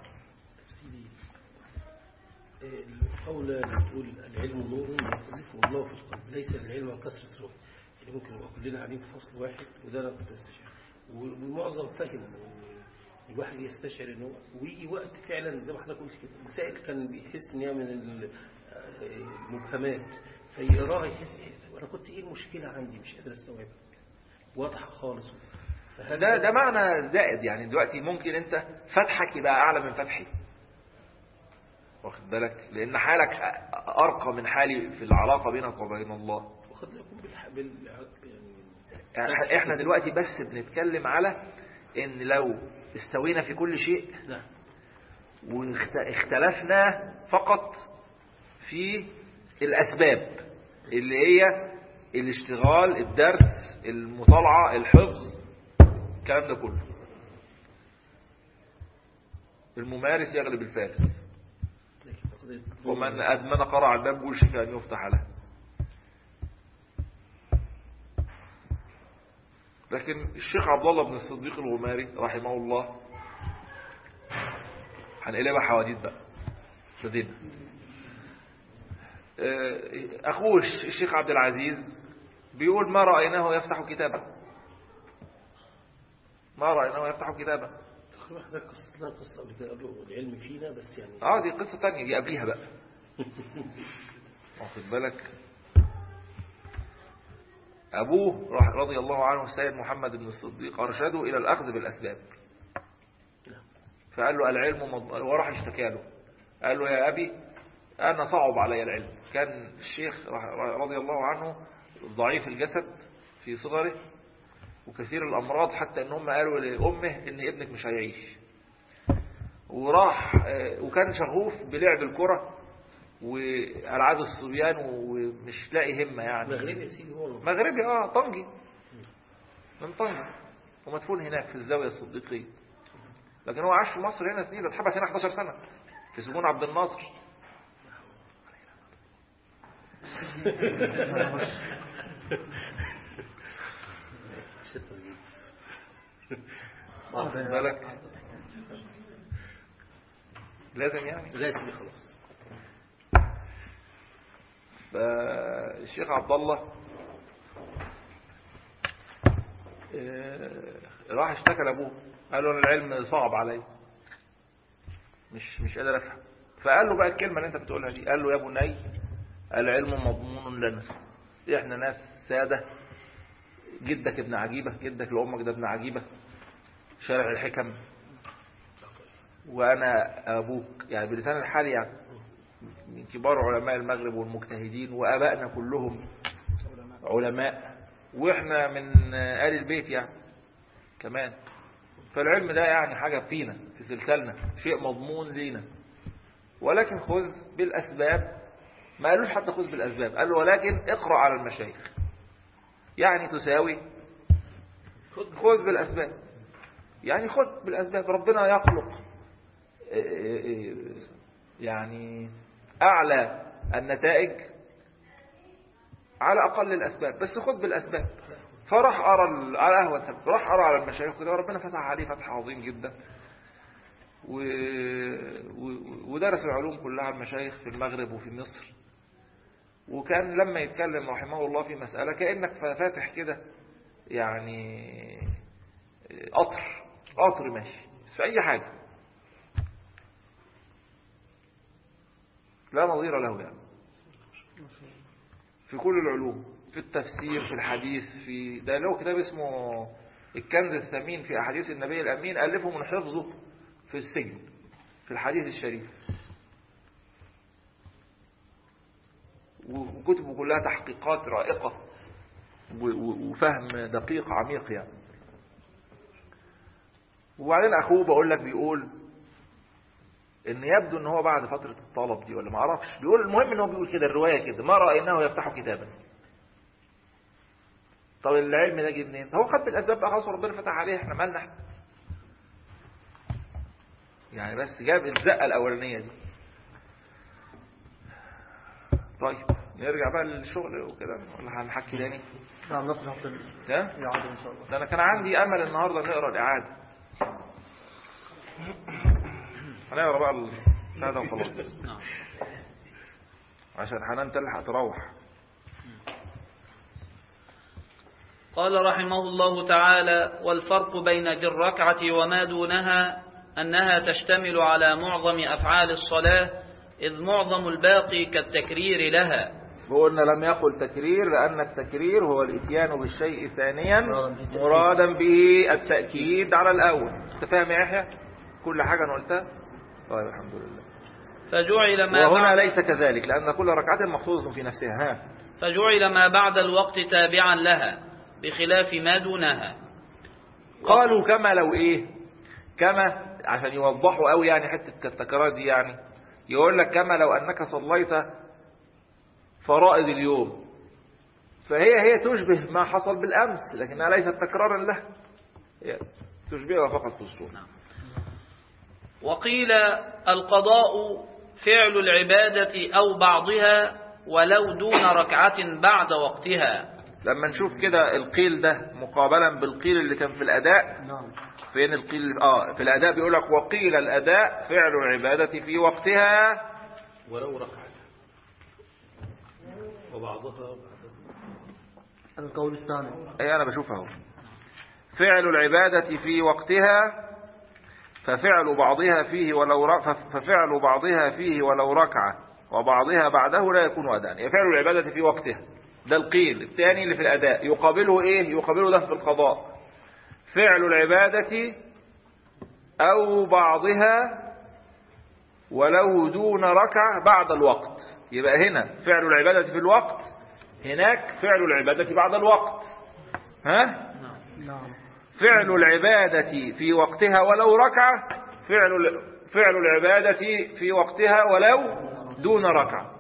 القول اللي بتقول العلم نور يقذفه الله في القلب ليس العلم عن كثرة الرؤية يعني ممكن نبقى كلنا قاعدين في فصل واحد وده انا كنت استشعر والمعظم فاهم الواحد يستشعر انه ويجي وقت فعلا زي ما حضرتك قلت كده مسائل كان بيحس ان هي من المبهمات فيقراها يحس انا كنت ايه المشكله عندي مش قادر استوعبها واضحه خالص ده ده معنى زائد يعني دلوقتي ممكن انت فتحك يبقى اعلى من فتحي واخد بالك لان حالك ارقى من حالي في العلاقه بينك وبين الله وقد يكون بالح... بال... يعني احنا دلوقتي بس بنتكلم على ان لو استوينا في كل شيء نعم واختلفنا فقط في الاسباب اللي هي الاشتغال الدرس المطالعه الحفظ الكلام ده كله الممارس يغلب الفارس ومن أدمن قرع الباب وشك أن يفتح له لكن الشيخ عبد الله بن الصديق الغماري رحمه الله هنقلبها حواديت بقى ابتدينا أخوه الشيخ عبد العزيز بيقول ما رأيناه يفتح كتابا ما رأيناه يفتح كتابا واحدة قصة لها قصة قبل كده قالوا العلم فينا بس يعني اه دي قصة تانية دي قبليها بقى واخد بالك أبوه رضي الله عنه السيد محمد بن الصديق أرشده إلى الأخذ بالأسباب فقال له العلم مض... وراح اشتكى له قال له يا أبي أنا صعب علي العلم كان الشيخ رضي الله عنه ضعيف الجسد في صغره وكثير الأمراض حتى ان هم قالوا لأمه ان ابنك مش هيعيش وراح وكان شغوف بلعب الكرة وألعاب الصبيان ومش لاقي همة يعني مغربي يا سيدي هو مغربي اه طنجي من طنجة ومدفون هناك في الزاوية الصديقية لكن هو عاش في مصر هنا سنين اتحبس هنا 11 سنة في سجون عبد الناصر واخد بالك لازم يعني لازم خلاص فالشيخ عبد الله راح اشتكى لابوه قال له انا العلم صعب علي مش مش قادر افهم فقال له بقى الكلمه اللي انت بتقولها دي قال له يا بني العلم مضمون لنا احنا ناس ساده جدك ابن عجيبه جدك لامك ده ابن عجيبه شارع الحكم وانا ابوك يعني بلسان الحال يعني من كبار علماء المغرب والمجتهدين وابائنا كلهم علماء واحنا من آل البيت يعني كمان فالعلم ده يعني حاجة فينا في سلسلنا شيء مضمون لينا ولكن خذ بالأسباب ما قالوش حتى خذ بالأسباب قال ولكن اقرأ على المشايخ يعني تساوي خذ بالأسباب يعني خذ بالأسباب ربنا يخلق يعني أعلى النتائج على أقل الأسباب بس خذ بالأسباب فراح أرى على أهوى سبب راح أرى على المشايخ كده وربنا فتح عليه فتح عظيم جدا و... و... ودرس العلوم كلها المشايخ في المغرب وفي مصر وكان لما يتكلم رحمه الله في مسألة كأنك فاتح كده يعني قطر قطر ماشي بس في أي حاجة لا نظير له يعني في كل العلوم في التفسير في الحديث في ده له كتاب اسمه الكنز الثمين في أحاديث النبي الأمين ألفه من حفظه في السجن في الحديث الشريف وكتبه كلها تحقيقات رائقة و- و- وفهم دقيق عميق يعني وبعدين أخوه بقول لك بيقول ان يبدو ان هو بعد فترة الطلب دي ولا ما اعرفش بيقول المهم ان هو بيقول كده الرواية كده ما رأيناه يفتح كتابا طب العلم ده جه منين هو خد بالاسباب بقى خلاص ربنا فتح عليه احنا مالنا احنا يعني بس جاب الزقة الاولانية دي طيب نرجع بقى للشغل وكده ولا هنحكي تاني نعم نصلح حتى ها الإعادة إن شاء الله ده انا كان عندي امل النهارده نقرا الاعاده هنقرا بقى ال- هذا وخلاص نعم عشان حنان تلحق تروح قال رحمه الله تعالى والفرق بين ذي الركعة وما دونها أنها تشتمل على معظم أفعال الصلاة إذ معظم الباقي كالتكرير لها وقلنا لم يقل تكرير لأن التكرير هو الإتيان بالشيء ثانيا مرادا به التأكيد على الأول أنت فاهم يا يحيى كل حاجة أنا قلتها طيب الحمد لله فجعل ما وهنا بعد ليس كذلك لأن كل ركعة مقصودة في نفسها ها فجعل ما بعد الوقت تابعا لها بخلاف ما دونها قالوا كما لو ايه كما عشان يوضحوا قوي يعني حتة التكرار دي يعني يقول لك كما لو انك صليت فرائض اليوم فهي هي تشبه ما حصل بالامس لكنها ليست تكرارا له هي تشبهها فقط في الصورة وقيل القضاء فعل العبادة أو بعضها ولو دون ركعة بعد وقتها لما نشوف كده القيل ده مقابلا بالقيل اللي كان في الاداء نعم فين القيل اه في الاداء بيقول لك وقيل الاداء فعل العبادة في وقتها ولو ركعة وبعضها القول الثاني اي انا بشوفها اهو فعل العبادة في وقتها ففعل بعضها فيه ولو ر... فف- ففعل بعضها فيه ولو ركعة وبعضها بعده لا يكون أداء يعني فعل العبادة في وقتها ده القيل الثاني اللي في الأداء يقابله إيه يقابله ده في القضاء فعل العبادة أو بعضها ولو دون ركعة بعد الوقت يبقى هنا فعل العبادة في الوقت هناك فعل العبادة بعد الوقت ها نعم فعل العبادة في وقتها ولو ركعة فعل فعل العبادة في وقتها ولو دون ركعة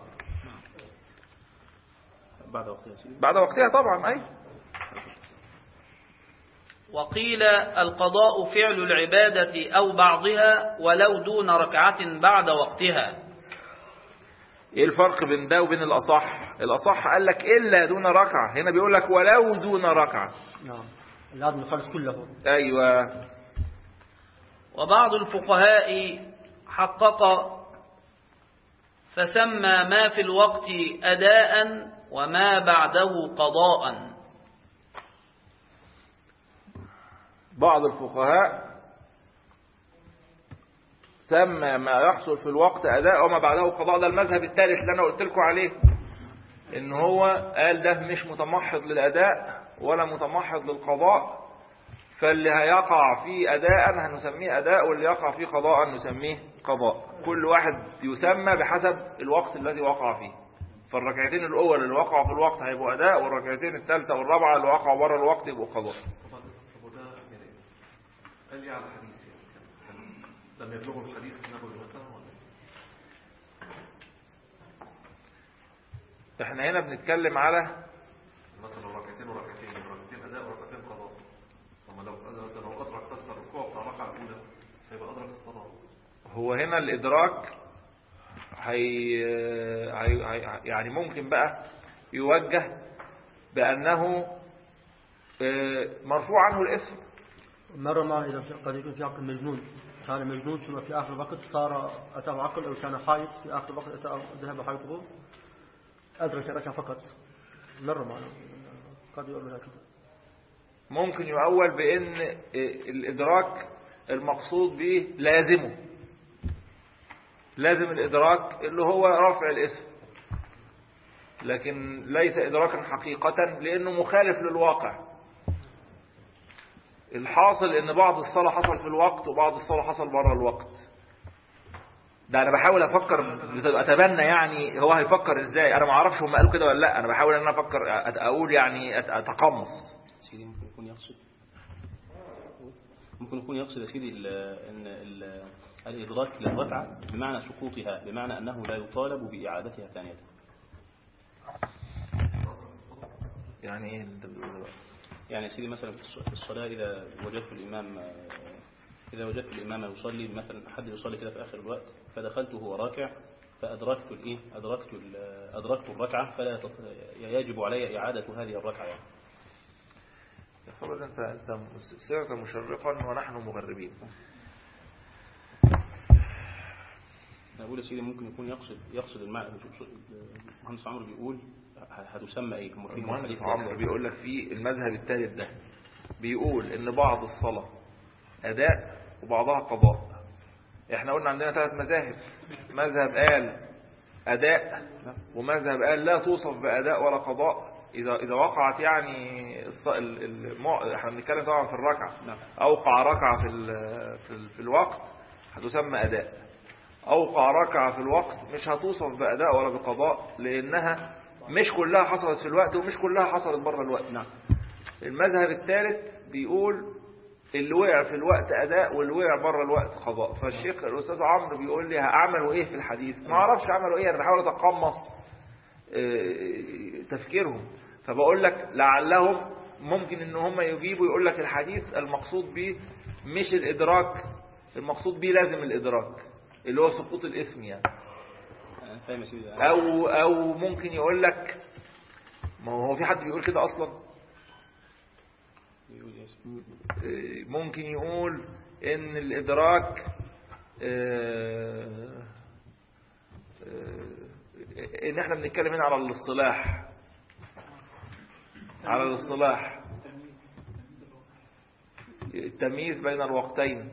بعد وقت يسير بعد وقتها طبعا أي وقيل القضاء فعل العبادة أو بعضها ولو دون ركعة بعد وقتها ايه الفرق بين ده وبين الأصح الأصح قال لك إلا دون ركعة هنا بيقول لك ولو دون ركعة نعم لازم نخلص كله أيوة وبعض الفقهاء حقق فسمى ما في الوقت أداء وما بعده قضاء بعض الفقهاء سمى ما يحصل في الوقت أداء وما بعده قضاء ده المذهب الثالث اللي أنا قلت لكم عليه إن هو قال ده مش متمحض للأداء ولا متمحض للقضاء فاللي هيقع فيه أداء هنسميه أداء واللي يقع فيه قضاء نسميه قضاء كل واحد يسمى بحسب الوقت الذي وقع فيه فالركعتين الأول اللي وقعوا في الوقت هيبقوا أداء والركعتين الثالثة والرابعة اللي وقعوا بره الوقت يبقوا قضاء طبعا طب وده يعني قال لي على حديث يعني كان- كان لم يبلغوا الحديث النبوي مثلا ولا إيه؟ احنا هنا بنتكلم على مثلا لو ركعتين وركعتين ركعتين اداء وركعتين قضاء طب لو ده لو ادرك بس الركوع بتاع الركعه الاولى هيبقى ادرك الصلاه هو هنا الإدراك هي... هي... هي... يعني ممكن بقى يوجه بأنه آه، مرفوع عنه الاسم مرة ما إذا في- قد يكون في عقل مجنون كان مجنون ثم في آخر الوقت صار أتاه عقل أو كان حائط في آخر الوقت أتاه ذهب حائطه أدرك ركعة فقط مرة ما قد يقول لها كده ممكن يؤول بأن الإدراك المقصود به لازمه لازم الإدراك اللي هو رفع الاسم لكن ليس إدراكا حقيقة لأنه مخالف للواقع الحاصل ان بعض الصلاة حصل في الوقت وبعض الصلاة حصل بره الوقت ده انا بحاول افكر اتبنى يعني هو هيفكر ازاي انا ما اعرفش هم قالوا كده ولا لا انا بحاول ان انا افكر أت- اقول يعني أت- اتقمص سيدي ممكن يكون يقصد ممكن يكون يقصد يا سيدي ال- ان ال- الإدراك للركعة بمعنى سقوطها بمعنى أنه لا يطالب بإعادتها ثانية يعني ايه اللي انت بتقوله بقى؟ يعني يا سيدي مثلا في الص- في الصلاة إذا وجدت الإمام إذا وجدت الإمام يصلي مثلا حد يصلي كده في آخر الوقت فدخلت وهو راكع فأدركت الإيه أدركت ال- أدركت الركعة فلا تط- يجب علي إعادة هذه الركعة يعني. يا صبر انت انت سرت مشرقا ونحن مغربين أنا بقول يا سيدي ممكن يكون يقصد يقصد المعنى المهندس عمرو بيقول ه- هتسمى إيه؟ هم في المهندس حديث عمرو بيقول لك في المذهب الثالث ده بيقول ان بعض الصلاة اداء وبعضها قضاء احنا قلنا عندنا ثلاث مذاهب مذهب قال اداء ومذهب قال لا توصف باداء ولا قضاء اذا اذا وقعت يعني الص- ال- ال- احنا بنتكلم طبعا في الركعه نعم. اوقع ركعه في ال- في ال- في الوقت هتسمى اداء اوقع ركعه في الوقت مش هتوصف باداء ولا بقضاء لانها مش كلها حصلت في الوقت ومش كلها حصلت بره الوقت نعم المذهب الثالث بيقول اللي وقع في الوقت أداء واللي وقع بره الوقت قضاء فالشيخ الأستاذ عمرو بيقول لي عملوا إيه في الحديث ما أعرفش عملوا إيه أنا بحاول أتقمص آه، تفكيرهم فبقول لك لعلهم ممكن إن هم يجيبوا يقول لك الحديث المقصود به مش الإدراك المقصود به لازم الإدراك اللي هو سقوط الاسم يعني أنا فاهم يا سيدي أو أو ممكن يقول لك ما هو في حد بيقول كده أصلا بيقول إيه يا سيدي؟ ممكن يقول ان الادراك آه، آه، ان احنا بنتكلم هنا على الاصطلاح على الاصطلاح التمييز بين الوقتين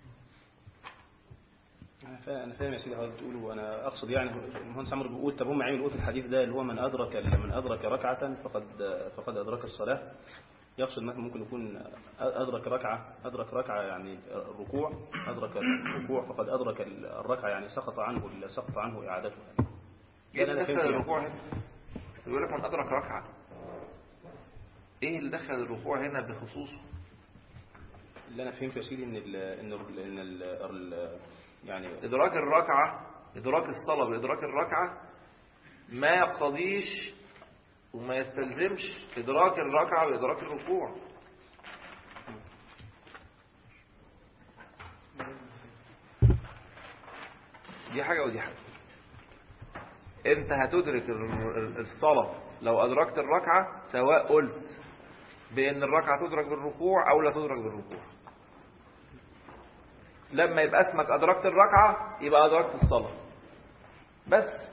أنا فاهم أنا فاهم يا سيدي حضرتك بتقوله وأنا أقصد يعني المهندس عمرو بيقول طب هم عملوا إيه في الحديث ده اللي هو من أدرك من أدرك ركعة فقد فقد أدرك الصلاة يقصد مثلا ممكن يكون أدرك ركعة أدرك ركعة يعني الركوع أدرك الركوع فقد أدرك الركعة يعني سقط عنه سقط عنه إعادتها ايه ده اللي أنا دخل فهمته يعني. الركوع هنا بيقول لك من ادرك ركعه ايه اللي دخل الركوع هنا بخصوصه اللي أنا فهمته يا سيدي إن ال إن ال إن ال ال يعني إدراك الركعة إدراك الصلاة بإدراك الركعة ما يقتضيش وما يستلزمش إدراك الركعة بإدراك الركوع دي حاجة ودي حاجة انت هتدرك ال- ال- الصلاة لو أدركت الركعة سواء قلت بأن الركعة تدرك بالركوع أو لا تدرك بالركوع لما يبقى اسمك أدركت الركعة يبقى أدركت الصلاة بس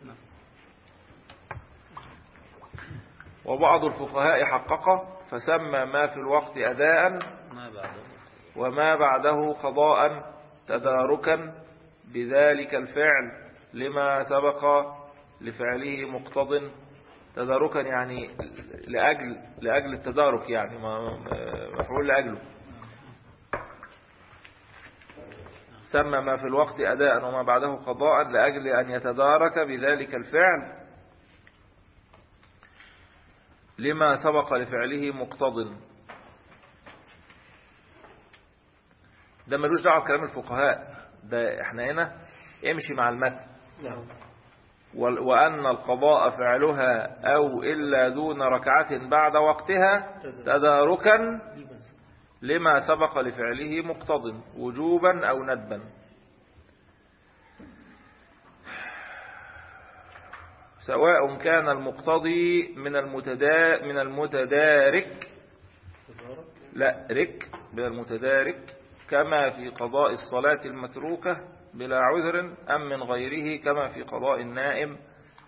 وبعض الفقهاء حقق فسمى ما في الوقت أداء ما بعده وما بعده قضاء تداركا بذلك الفعل لما سبق لفعله مقتض تداركا يعني لأجل لأجل التدارك يعني ما- مفعول لأجله سمى ما في الوقت أداء وما بعده قضاء لأجل أن يتدارك بذلك الفعل لما سبق لفعله مقتض ده ملوش دعوه بكلام الفقهاء ده احنا هنا امشي مع المتن نعم وال- وأن القضاء فعلها أو إلا دون ركعة بعد وقتها تداركا لما سبق لفعله مقتض وجوبا أو ندبا سواء كان المقتضي من المتدا من المتدارك لا رك من المتدارك كما في قضاء الصلاة المتروكة بلا عذر أم من غيره كما في قضاء النائم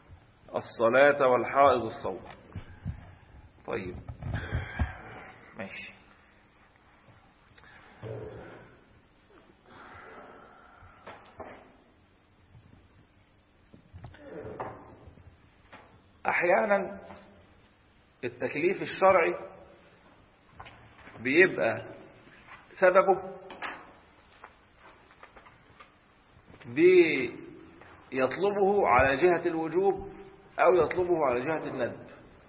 الصلاة والحائض الصوم طيب ماشي أحيانا التكليف الشرعي بيبقى سببه بيطلبه على جهة الوجوب أو يطلبه على جهة الندب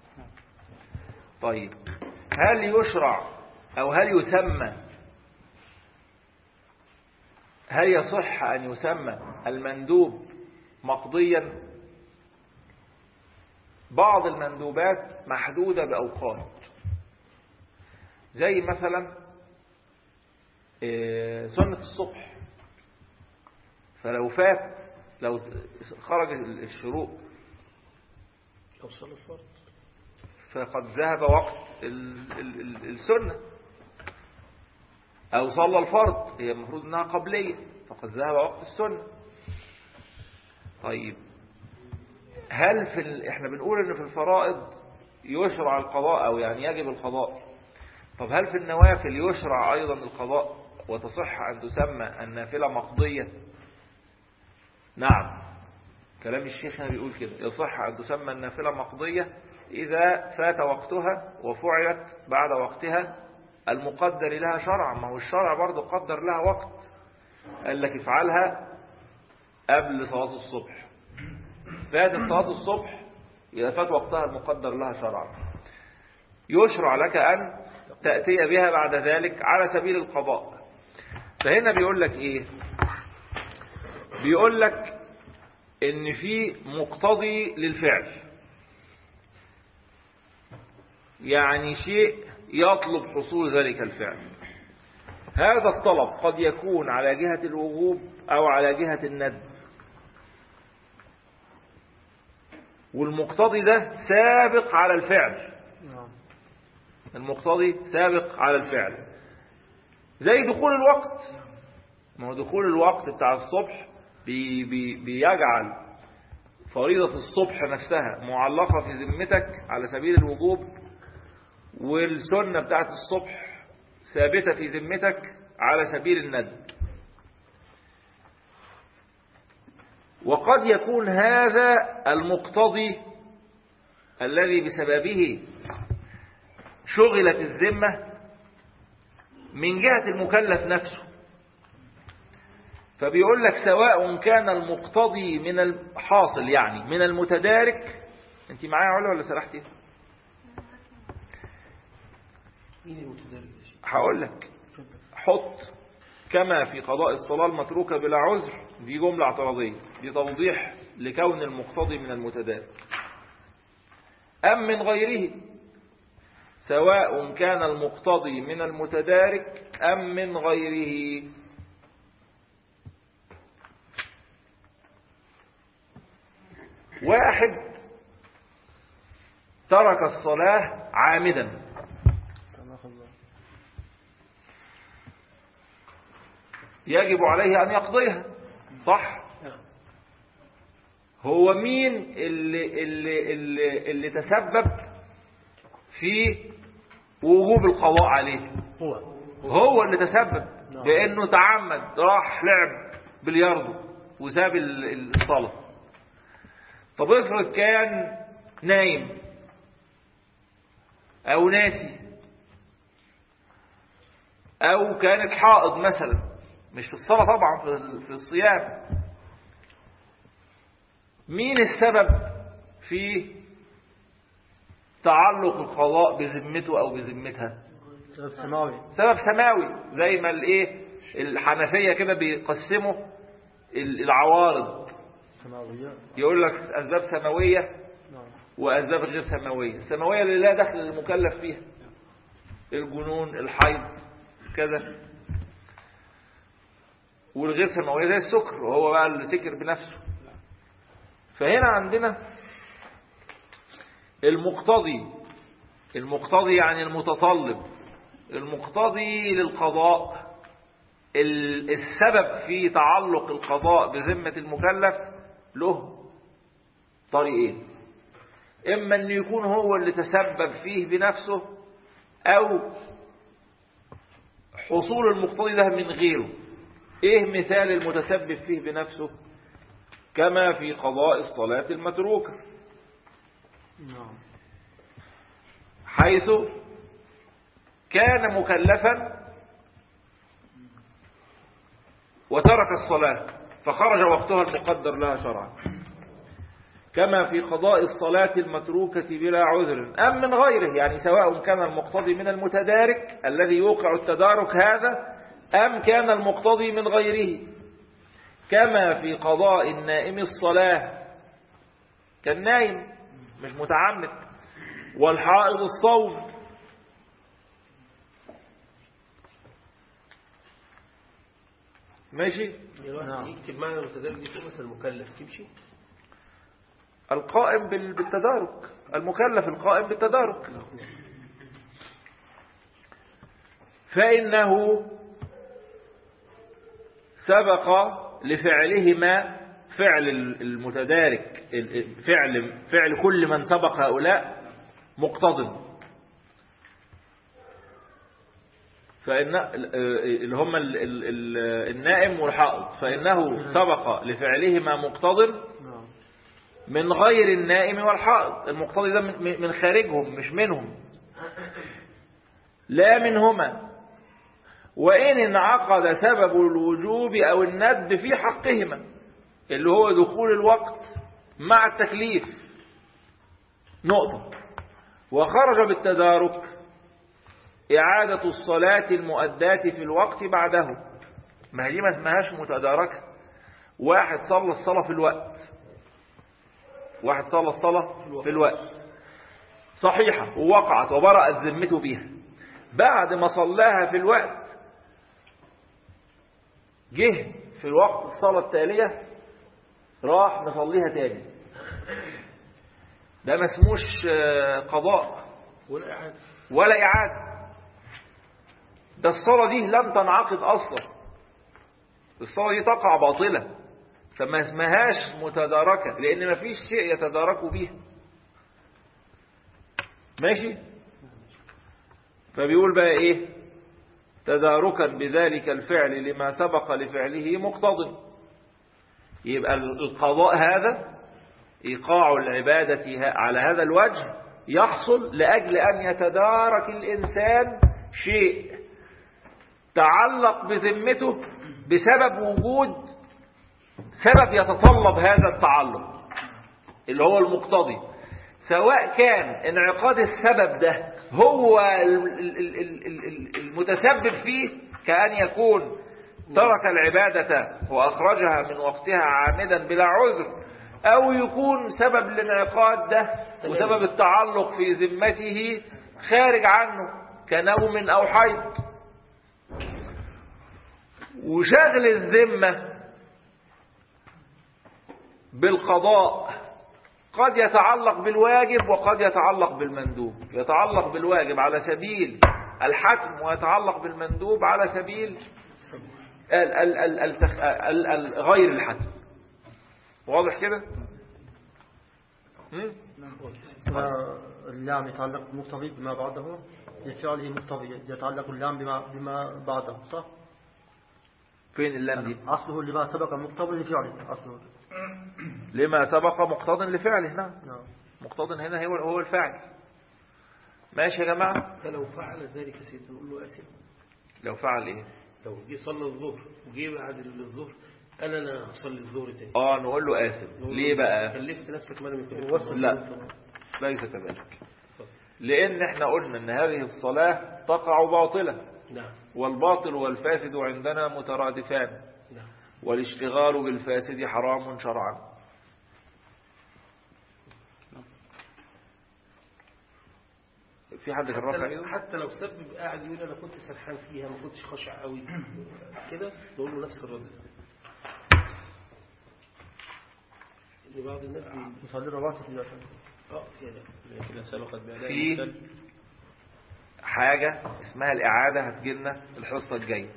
طيب هل يشرع أو هل يسمى هل يصح أن يسمى المندوب مقضيا بعض المندوبات محدودة بأوقات زي مثلا إيه، سنة الصبح فلو فات لو خرج الشروق أو صلاة الفرض فقد ذهب وقت ال- ال- ال- السنة أو صلى الفرض هي المفروض أنها قبلية فقد ذهب وقت السنة طيب هل في ال... احنا بنقول ان في الفرائض يشرع القضاء او يعني يجب القضاء طب هل في النوافل يشرع ايضا القضاء وتصح ان تسمى النافلة مقضية نعم كلام الشيخ هنا بيقول كده يصح ان تسمى النافلة مقضية اذا فات وقتها وفعلت بعد وقتها المقدر لها شرعا ما هو الشرع برضه قدر لها وقت قال لك افعلها قبل صلاة الصبح فاتت صلاة الصبح إذا فات وقتها المقدر لها شرعا يشرع لك أن تأتي بها بعد ذلك على سبيل القضاء فهنا بيقول لك إيه بيقول لك إن في مقتضي للفعل يعني شيء يطلب حصول ذلك الفعل هذا الطلب قد يكون على جهة الوجوب أو على جهة الندب والمقتضي ده سابق على الفعل نعم المقتضي سابق على الفعل زي دخول الوقت ما هو دخول الوقت بتاع الصبح بي بي بيجعل فريضة الصبح نفسها معلقة في ذمتك على سبيل الوجوب والسنة بتاعت الصبح ثابتة في ذمتك على سبيل الندب وقد يكون هذا المقتضي الذي بسببه شغلت الذمة من جهة المكلف نفسه فبيقول لك سواء كان المقتضي من الحاصل يعني من المتدارك انت معايا علا ولا سرحتي مين المتدرج يا شيخ؟ هقول لك حط كما في قضاء الصلاة المتروكة بلا عذر دي جملة اعتراضية دي توضيح لكون المقتضي من المتدارك أم من غيره سواء كان المقتضي من المتدارك أم من غيره واحد ترك الصلاة عامدا سماح الله يجب عليه أن يقضيها صح هو مين اللي, اللي, اللي, اللي تسبب في وجوب القضاء عليه هو هو اللي تسبب نعم. بأنه تعمد راح لعب بلياردو وساب ال- الصلاة طب افرض كان نايم أو ناسي أو كانت حائض مثلا مش في الصلاة طبعا في في الصيام مين السبب في تعلق القضاء بذمته أو بذمتها سبب سماوي سبب سماوي زي ما الايه الحنفية كده بيقسموا ال- العوارض سماوية يقول لك أسباب سماوية نعم وأسباب غير سماوية السماوية اللي لا دخل المكلف فيها الجنون الحيض كذا والغير سماوية زي السكر وهو بقى اللي سكر بنفسه فهنا عندنا المقتضي المقتضي يعني المتطلب المقتضي للقضاء ال- السبب في تعلق القضاء بذمة المكلف له طريقين إما أن يكون هو اللي تسبب فيه بنفسه أو حصول المقتضي ده من غيره إيه مثال المتسبب فيه بنفسه كما في قضاء الصلاة المتروكة نعم حيث كان مكلفا وترك الصلاة فخرج وقتها المقدر لها شرعا كما في قضاء الصلاة المتروكة بلا عذر أم من غيره يعني سواء كان المقتضي من المتدارك الذي يوقع التدارك هذا أم كان المقتضي من غيره كما في قضاء النائم الصلاة كالنايم مش متعمد والحائض الصوم ماشي الواحد يكتب معنى المتدرج دي فوق مثلا مكلف تمشي القائم بال- بالتدارك المكلف القائم بالتدارك فإنه سبق لفعلهما فعل المتدارك فعل فعل كل من سبق هؤلاء مقتضٍ فإن اللي هم ال- ال- ال- النائم والحائض فإنه سبق لفعلهما مقتضٍ نعم من غير النائم والحائض المقتضي ده من من خارجهم مش منهم لا منهما وإن انعقد سبب الوجوب أو الندب في حقهما اللي هو دخول الوقت مع التكليف نقطة وخرج بالتدارك إعادة الصلاة المؤداة في الوقت بعده ما هي دي ما اسمهاش متداركة واحد صلى الصلاة في الوقت واحد صلى الصلاة في الوقت صحيحة ووقعت وبرأت ذمته بها بعد ما صلاها في الوقت جه في الوقت الصلاة التالية راح مصليها تاني ده ما اسموش آه، قضاء ولا إعادة ولا إعادة ده الصلاة دي لم تنعقد أصلا الصلاة دي تقع باطلة فما اسمهاش متداركة لأن ما فيش شيء يتداركوا بيها ماشي فبيقول بقى إيه تداركا بذلك الفعل لما سبق لفعله مقتضي يبقى القضاء هذا إيقاع العبادة ه- على هذا الوجه يحصل لأجل أن يتدارك الإنسان شيء تعلق بذمته بسبب وجود سبب يتطلب هذا التعلق اللي هو المقتضي سواء كان انعقاد السبب ده هو ال- ال- ال- ال- ال- المتسبب فيه كأن يكون ترك العبادة وأخرجها من وقتها عامدا بلا عذر أو يكون سبب الانعقاد ده وسبب التعلق في ذمته خارج عنه كنوم أو حيض وشغل الذمة بالقضاء قد يتعلق بالواجب وقد يتعلق بالمندوب يتعلق بالواجب على سبيل الحتم ويتعلق بالمندوب على سبيل ال ال ال التخ... ال ال غير الحتم واضح كده هم؟ اللام يتعلق بالمقتضي بما بعده لفعله مقتضي يتعلق اللام بما, بما بعده صح؟ فين اللام دي أصله لما سبق مقتضي لفعله أصله لما سبق مقتض لفعله نعم نعم مقتض هنا هو هو الفاعل ماشي يا جماعة فلو فعل ذلك سيدنا نقول له آسف لو فعل ايه لو جه صلى الظهر وجه بعد الظهر قال أنا هصلي الظهر تاني اه نقول له آثم نقول ليه له بقى كلفت نفسك ما لم يكن لا ليس كذلك لأن احنا قلنا ان هذه الصلاة تقع باطلة نعم والباطل والفاسد عندنا مترادفان نعم والاشتغال بالفاسد حرام شرعا في حد كان حتى, رافع لو- ايده حتى لو سبب قاعد يقول أنا كنت سرحان فيها ما كنتش خاشع قوي كده نقول له نفس الرد إن بعض الناس بي- يصلي الرواتب في الوقت. اه كده كده سبقت بأداء في المختل. حاجة اسمها الإعادة هتجيلنا الحصة الجاية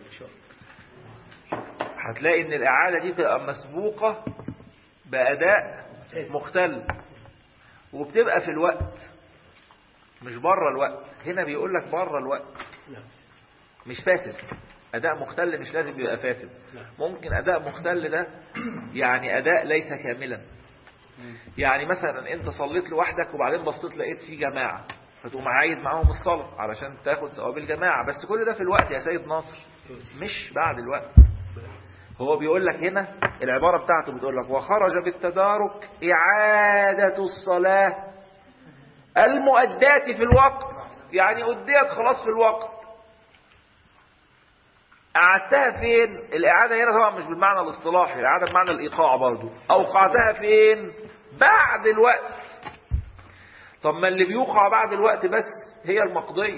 هتلاقي ان الإعادة دي بتبقى مسبوقة بأداء مختل وبتبقى في الوقت مش بره الوقت هنا بيقول لك بره الوقت نعم مش فاسد أداء مختل مش لازم يبقى فاسد نعم. ممكن أداء مختل ده يعني أداء ليس كاملا يعني مثلا انت صليت لوحدك وبعدين بصيت لقيت في جماعة فتقوم عايد معاهم الصلاة علشان تاخد ثواب الجماعة بس كل ده في الوقت يا سيد ناصر مش بعد الوقت هو بيقول لك هنا العبارة بتاعته بتقول لك وخرج بالتدارك إعادة الصلاة المؤدات في الوقت يعني أديت خلاص في الوقت قعدتها فين الإعادة هنا طبعا مش بالمعنى الاصطلاحي الإعادة بمعنى الإيقاع برضو أوقعتها فين بعد الوقت طب ما اللي بيوقع بعد الوقت بس هي المقضية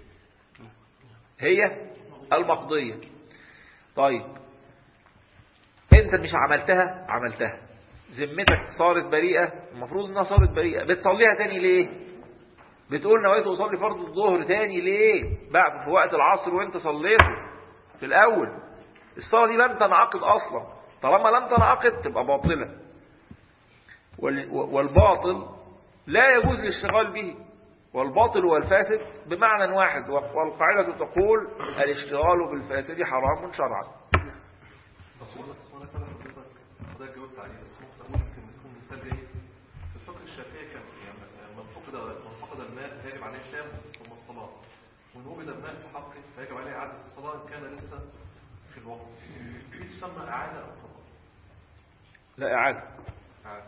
هي المقضية طيب انت مش عملتها عملتها ذمتك صارت بريئة المفروض انها صارت بريئة بتصليها تاني ليه بتقول نويت اصلي فرض الظهر تاني ليه بعد في وقت العصر وانت صليته في الاول الصلاة دي لم تنعقد اصلا طالما لم تنعقد تبقى باطلة وال- والباطل لا يجوز الاشتغال به والباطل والفاسد بمعنى واحد والقاعدة تقول الاشتغال بالفاسد حرام شرعا بس هو انا سامع حضرتك حضرتك جاوبت عليه بس ممكن اقول يمكن يكون مثال جيد في الفقه الشافعي كان يعني من فقد من فقد الماء فيجب عليه الشام ثم الصلاه وان وجد الماء في حقه فيجب عليه اعاده الصلاه ان كان لسه في الوقت دي تسمى اعاده او قضاء لا إعادة اعاده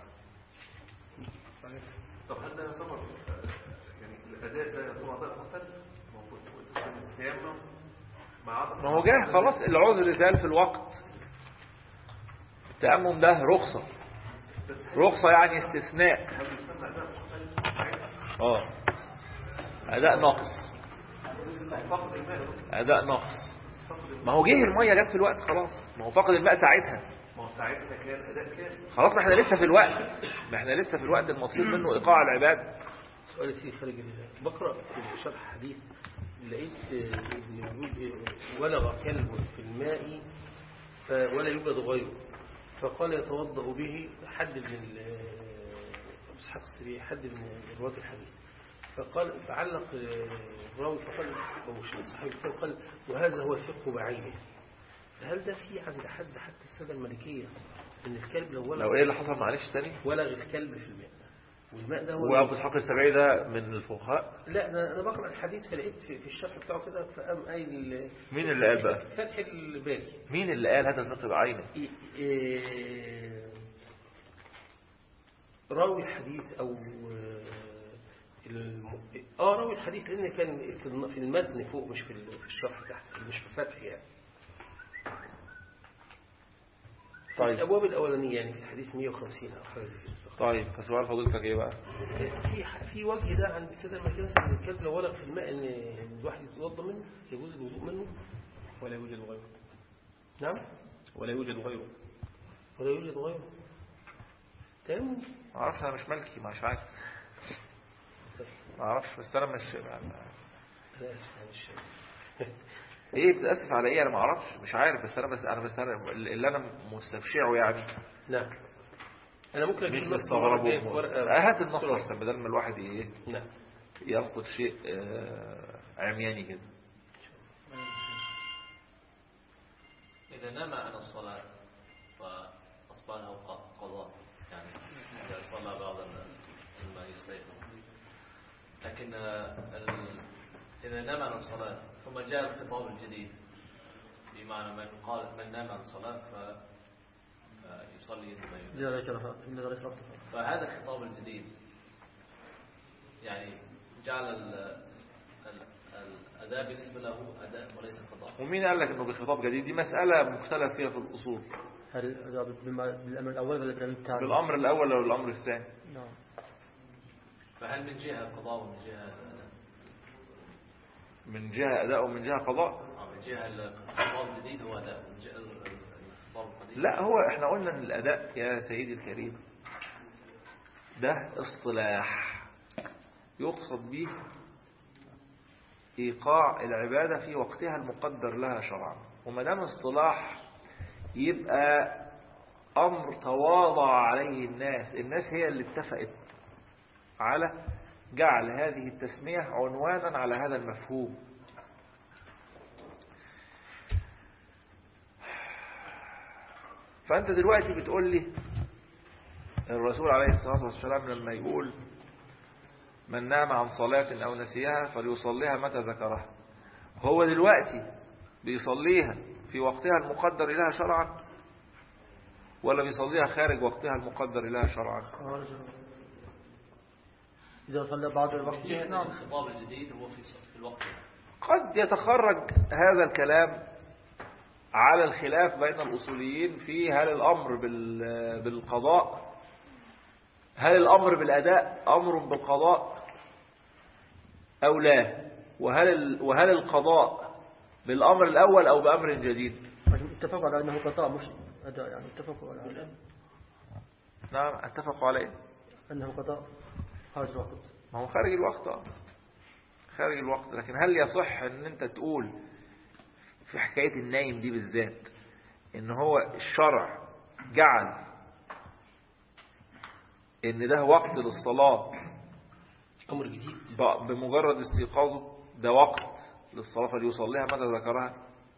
طب هل ده يعتبر آه، يعني الاداء ده يعتبر اداء فسد موجود التيمم مع عدم ما هو جه خلاص العذر زال في الوقت التأمم ده رخصة رخصة يعني استثناء هل يسمى اداء فسد اه أداء ناقص فقد الماء أداء ناقص ما هو جه المية جت في الوقت خلاص ما هو فقد الماء ساعتها ما هو ساعتها كان اداء كامل خلاص ما احنا لسه في الوقت ما احنا لسه في الوقت المطلوب منه إيقاع العباد سؤال يا سيدي خارج ال- بقرأ في شرح حديث لقيت آه، إن يقول آه، ولغ كلب في الماء ف- ولا يوجد غيره فقال يتوضأ به حد من ال- آه، أبو إسحاق السبيعي حد من رواة الحديث فقال فعلق آه، الراوي فقال أو مش صحيح الكتاب قال وهذا هو الفقه بعينه فهل ده في عند حد حتى السادة الملكية إن الكلب لو ولغ لو ايه اللي حصل معلش تاني ولغ الكلب في الماء والماء ده هو وابو اسحاق السبعي ده من الفقهاء لا انا انا بقرا الحديث فلقيت في في الشرح بتاعه كده فقام قايل مين اللي قال بقى فتح الباري مين اللي قال هذا الفقه بعينه إيه- إيه، راوي الحديث او آه، الم... اه راوي الحديث لان كان في الن- في المتن فوق مش في ال- في الشرح تحت مش في الفتح يعني طيب. الابواب الاولانيه يعني في الحديث 150 او حاجه زي كده طيب فسؤال فضيلتك ايه بقى في في وجه ده عند الساده المالكيه مثلا إن الكلب لو ولغ في الماء ان الواحد يتوضا منه يجوز الوضوء منه ولا يوجد غيره نعم ولا يوجد غيره ولا يوجد غيره تمام ما اعرفش انا مش ملكي مش عارف ما اعرفش بس انا مش انا اسف معلش ايه بتاسف على ايه انا ما اعرفش مش عارف بس انا بس انا بس أنا اللي انا مستبشعه يعني نعم انا ممكن مش اجيب نص مستغرب مرة جاي في ورقة هات النص بسرعة. احسن بدل ما الواحد ايه نعم ينقد شيء آه، عمياني كده إذا نام عن الصلاة فأصبح له ق- قضاء يعني إذا صلى بعض ال- ما يستيقظ لكن آه، ال- إذا نام عن الصلاة ثم جاء الخطاب الجديد بمعنى من قال من نام عن الصلاة ف فيصلي ثم ينام إذا ذكرها إن ذلك ربك فهذا الخطاب الجديد يعني جعل ال- ال- الأداء بالنسبة له أداء وليس قضاء ومين قال لك انه بخطاب جديد دي مسألة مختلف فيها في الأصول هل هذا بما- بالأمر الأول ولا بالأمر الثاني؟ بالأمر الأول ولا الأمر الثاني نعم فهل من جهة القضاء ومن جهة الأداء من جهة أداء ومن جهة قضاء آه، من جهة الخطاب الجديد هو أداء من جهة ال- ال- الخطاب القديم لا هو احنا قلنا ان الأداء يا سيدي الكريم ده اصطلاح يقصد به إيقاع العبادة في وقتها المقدر لها شرعا وما دام اصطلاح يبقى أمر تواضع عليه الناس الناس هي اللي اتفقت على جعل هذه التسمية عنوانا على هذا المفهوم فأنت دلوقتي بتقول لي الرسول عليه الصلاة والسلام لما يقول من نام عن صلاة أو نسيها فليصليها متى ذكرها هو دلوقتي بيصليها في وقتها المقدر لها شرعا ولا بيصليها خارج وقتها المقدر لها شرعا خارج إذا صلى بعد الوقت نعم الخطاب الجديد هو في في الوقت قد يتخرج هذا الكلام على الخلاف بين الأصوليين في هل الأمر بال- بالقضاء هل الأمر بالأداء أمر بالقضاء أو لا وهل ال- وهل القضاء بالأمر الأول أو بأمر جديد لكن اتفقوا على أنه قطاع مش أداء يعني اتفقوا على نعم اتفقوا عليه أنه قطاع خارج الوقت ما هو خارج الوقت آه. خارج الوقت لكن هل يصح ان انت تقول في حكاية النايم دي بالذات ان هو الشرع جعل ان ده وقت للصلاة أمر جديد ب- بمجرد استيقاظه ده وقت للصلاة فليصليها متى ذكرها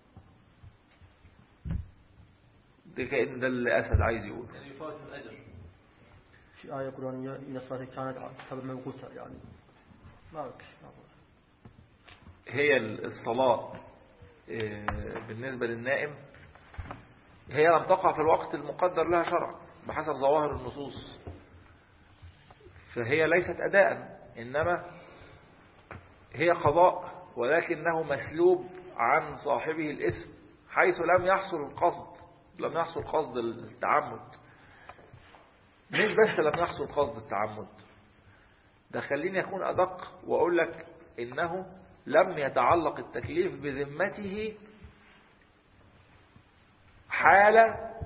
ده كأن ده اللي أسد عايز يقول يعني يفوت الأجر في آية قرآنية إن الصلاة كانت قبل موقوتها يعني ما أعرف هي الصلاة آه، بالنسبة للنائم هي لم تقع في الوقت المقدر لها شرعا بحسب ظواهر النصوص فهي ليست أداء إنما هي قضاء ولكنه مسلوب عن صاحبه الاسم حيث لم يحصل القصد لم يحصل قصد التعمد مش بس لم يحصل قصد التعمد ده خليني أكون أدق وأقول لك إنه لم يتعلق التكليف بذمته حال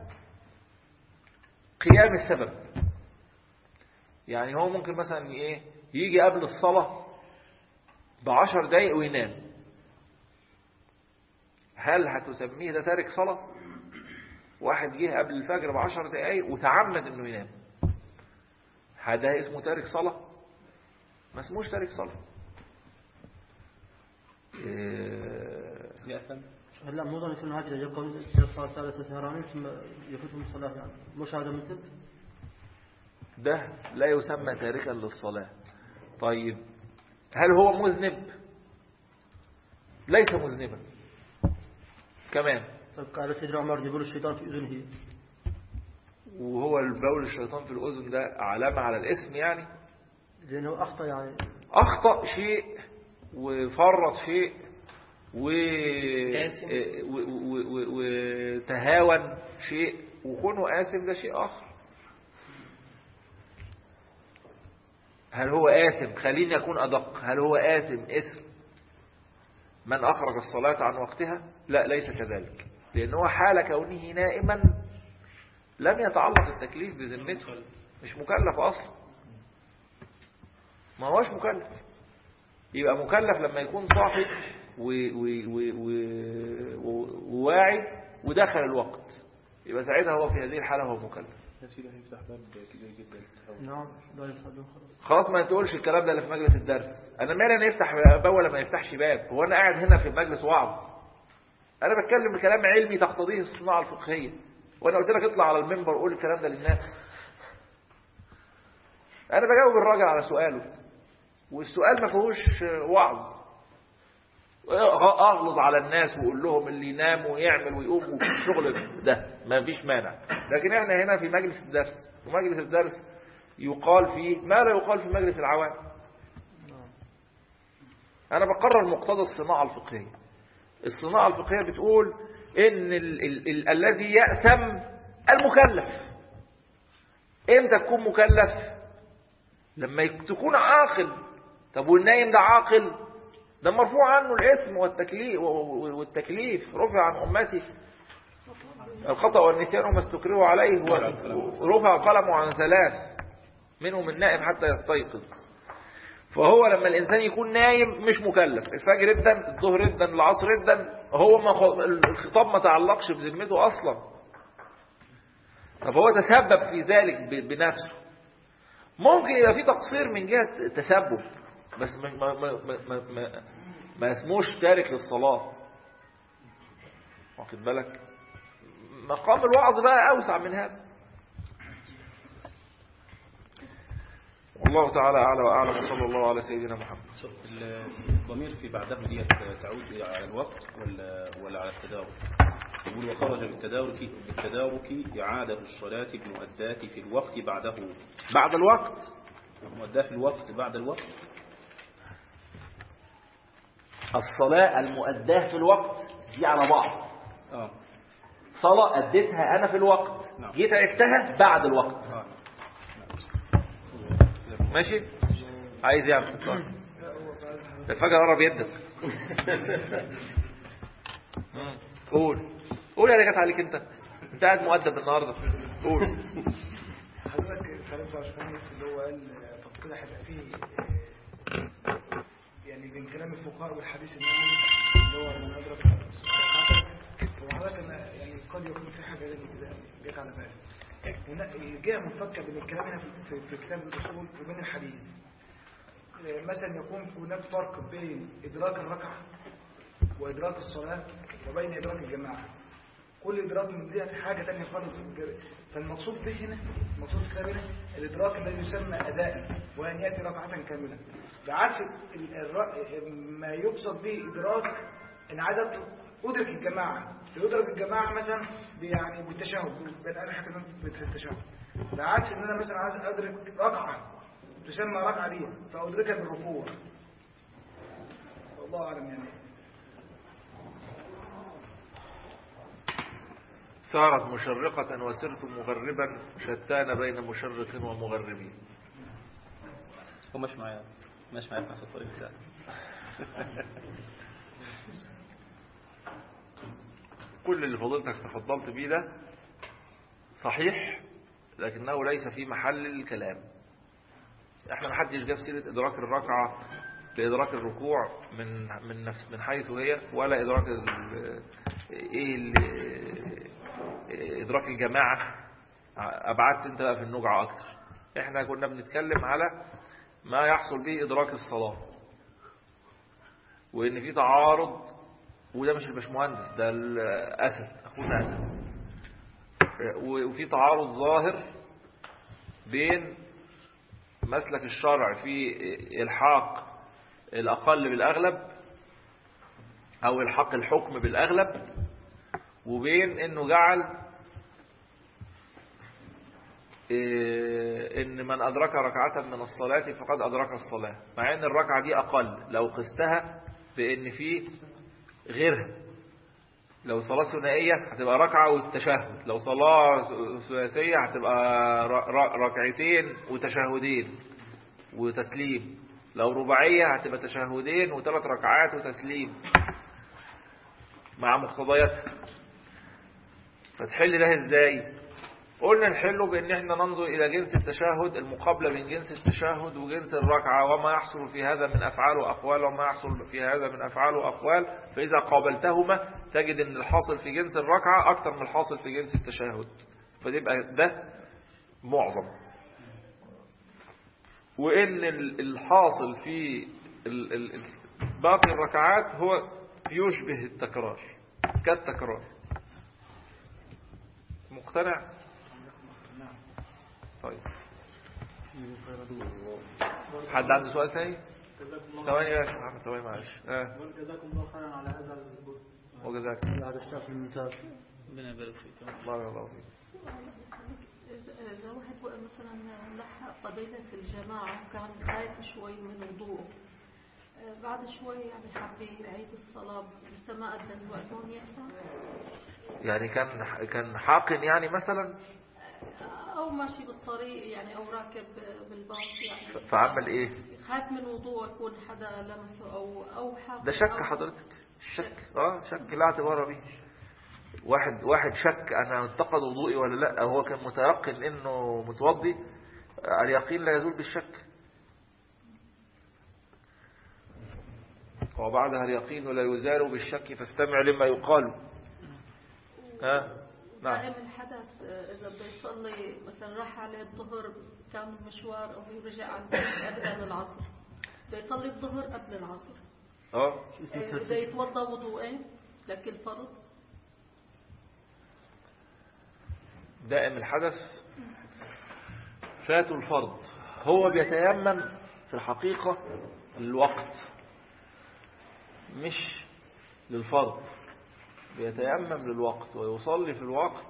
قيام السبب يعني هو ممكن مثلا ايه يجي قبل الصلاة بعشر دقايق وينام هل هتسميه ده تارك صلاة واحد جه قبل الفجر بعشر دقايق وتعمد انه ينام هذا اسمه تارك صلاة ما اسموش تارك صلاة إيه يأثم لا مو ظن يكون هكذا يبقى إلى الصلاة الثالثة سهرانين ثم يفوتهم الصلاة يعني مش هذا مثل ده لا يسمى تاركا للصلاة طيب هل هو مذنب ليس مذنبا كمان طيب قال سيدنا عمر يقول الشيطان في أذنه وهو البول الشيطان في الأذن ده علامة على الاسم يعني لأنه أخطأ يعني أخطأ شيء وفرط شيء و... آثم. و... و... و... وتهاون شيء وكونه آثم ده شيء آخر هل هو آثم خليني أكون أدق هل هو آثم اسم من أخرج الصلاة عن وقتها لا ليس كذلك لأنه حال كونه نائما لم يتعلق التكليف بذمته مش مكلف أصلا ما هوش مكلف يبقى مكلف لما يكون صاحي و- و- و- و- و- وواعي ودخل الوقت يبقى ساعتها هو في هذه الحالة هو مكلف نسيله هيفتح باب كبير جدا نعم لا يصلون خلاص خلاص ما تقولش الكلام ده اللي في مجلس الدرس انا مالي انا يفتح باب ولا ما يفتحش باب هو انا قاعد هنا في مجلس وعظ انا بتكلم بكلام علمي تقتضيه الصناعه الفقهيه وانا قلت لك اطلع على المنبر وقول الكلام ده للناس انا بجاوب الراجل على سؤاله والسؤال ما فيهوش وعظ اغلظ على الناس واقول لهم اللي ينام ويعمل ويقوم والشغل ده ما فيش مانع لكن احنا هنا في مجلس الدرس ومجلس الدرس يقال فيه ما لا يقال في مجلس العوام انا بقرر مقتضى الصناعه الفقهيه الصناعه الفقهيه بتقول ان ال ال ال الذي يأثم المكلف امتى تكون مكلف لما يك- تكون عاقل طب والنايم ده عاقل ده مرفوع عنه الاسم والتكليف والتكليف رفع عن امتي الخطأ والنسيان وما استكرهوا عليه ورفع قلمه عن ثلاث منهم النائم حتى يستيقظ فهو لما الإنسان يكون نايم مش مكلف الفجر ابدا الظهر ابدا العصر ابدا هو ما خ- الخطاب ما تعلقش بذمته أصلا طب هو تسبب في ذلك ب- بنفسه ممكن يبقى في تقصير من جهة تسبب بس ما, ما, ما, ما, ما, ما, ما اسموش تارك للصلاة واخد بالك مقام الوعظ بقى أوسع من هذا والله تعالى أعلى وأعلم وصلى الله على سيدنا محمد الضمير في بعده ديت تعود على الوقت ولا ولا على التدارك يقول وخرج بالتدارك بالتدارك إعادة الصلاة المؤداة في الوقت بعده بعد الوقت مؤداة في الوقت بعد الوقت الصلاة المؤداة في الوقت دي على بعض اه صلاة أديتها أنا في الوقت نعم. جيت عدتها بعد الوقت اه ماشي عايز يعمل طيب. الفجر قرب يدك مم. قول قول يا جت عليك انت انت قاعد مؤدب النهارده قول حضرتك اتكلمت على الخميس اللي هو قال آه، طب كده هيبقى فيه آه، يعني بين كلام الفقهاء والحديث النبوي اللي هو من ادرك الصلاة وحضرتك أنا يعني قد يكون في حاجه زي كده جت على بالي هنا الجهه منفكه بين الكلام هنا في, في, في كتاب الاصول وبين الحديث آه، مثلا يكون هناك فرق بين ادراك الركعه وادراك الصلاه وبين ادراك الجماعه كل ادراك من دي حاجه تانية خالص فالمقصود به هنا المقصود في الكتاب هنا الادراك الذي يسمى اداء وان ياتي ركعه كامله بعكس ال- الر- ما يقصد به ادراك ان عايز أت- ادرك الجماعه يدرك الجماعه مثلا ب- يعني بالتشهد بين انا حكى في التشهد بعكس ان انا مثلا عايز ادرك ركعه تسمى ركعه دي فادركها بالركوع والله اعلم يعني صارت مشرقة وسرت مغربا شتان بين مشرق ومغربين هو مش معايا مش معايا في نفس الطريق بتاعي كل اللي فضلتك تفضلت بيه ده صحيح لكنه ليس في محل الكلام احنا ما حدش جاب سيرة ادراك الركعة بادراك الركوع من من نفس من حيث هي ولا ادراك ال- ايه ال- ادراك الجماعة ابعدت انت بقى في النجعة اكتر احنا كنا بنتكلم على ما يحصل به ادراك الصلاة وان في تعارض وده مش الباشمهندس ده الاسد اخونا اسد وفي تعارض ظاهر بين مسلك الشرع في الحاق الاقل بالاغلب او الحاق الحكم بالاغلب وبين انه جعل إيه، ان من ادرك ركعة من الصلاة فقد ادرك الصلاة مع ان الركعة دي اقل لو قستها بان في غيرها لو صلاة ثنائية هتبقى ركعة والتشهد لو صلاة ثلاثية هتبقى ر- ر- ركعتين وتشهدين وتسليم لو رباعية هتبقى تشهدين وثلاث ركعات وتسليم مع مقتضياتها فتحل ده ازاي قلنا نحله بان احنا ننظر الى جنس التشهد المقابلة بين جنس التشهد وجنس الركعة وما يحصل في هذا من افعال واقوال وما يحصل في هذا من افعال واقوال فاذا قابلتهما تجد ان الحاصل في جنس الركعة اكثر من الحاصل في جنس التشهد فتبقى ده معظم وان ال- الحاصل في ال- ال- ال- باقي الركعات هو يشبه التكرار كالتكرار مقتنع طيب حد عنده سؤال تاني ثواني يا شيخ محمد ثواني معلش اه جزاكم الله خيرا على هذا الجهد وجزاك هذا الشرح الممتاز ربنا يبارك فيك بارك الله فيك إذا إذا واحد بقى مثلا لحق فضيلة الجماعة وكان خايف شوي من وضوءه آه، بعد شوي يعني حب يعيد الصلاة لسه ما أدى الوقت هون ينفع يعني كان كان حاقن يعني مثلا أو ماشي بالطريق يعني أو راكب بالباص يعني فعمل ايه خايف من وضوءه يكون حدا لمسه أو أو حاق ده شك حضرتك شك اه شك لا اعتبار به واحد واحد شك انا انتقد وضوئي ولا لا هو كان متيقن انه متوضي اليقين لا يزول بالشك وبعدها اليقين لا يزال بالشك فاستمع لما يقال ها نعم دائم الحدث آه، إذا بده يصلي مثلا راح عليه الظهر كان مشوار أو يرجع على البيت أدى للعصر بده يصلي الظهر قبل العصر اه آه، بده يتوضا وضوءين لكن فرض دائم الحدث فاتوا الفرض هو بيتيمم في الحقيقة للوقت مش للفرض بيتيمم للوقت ويصلي في الوقت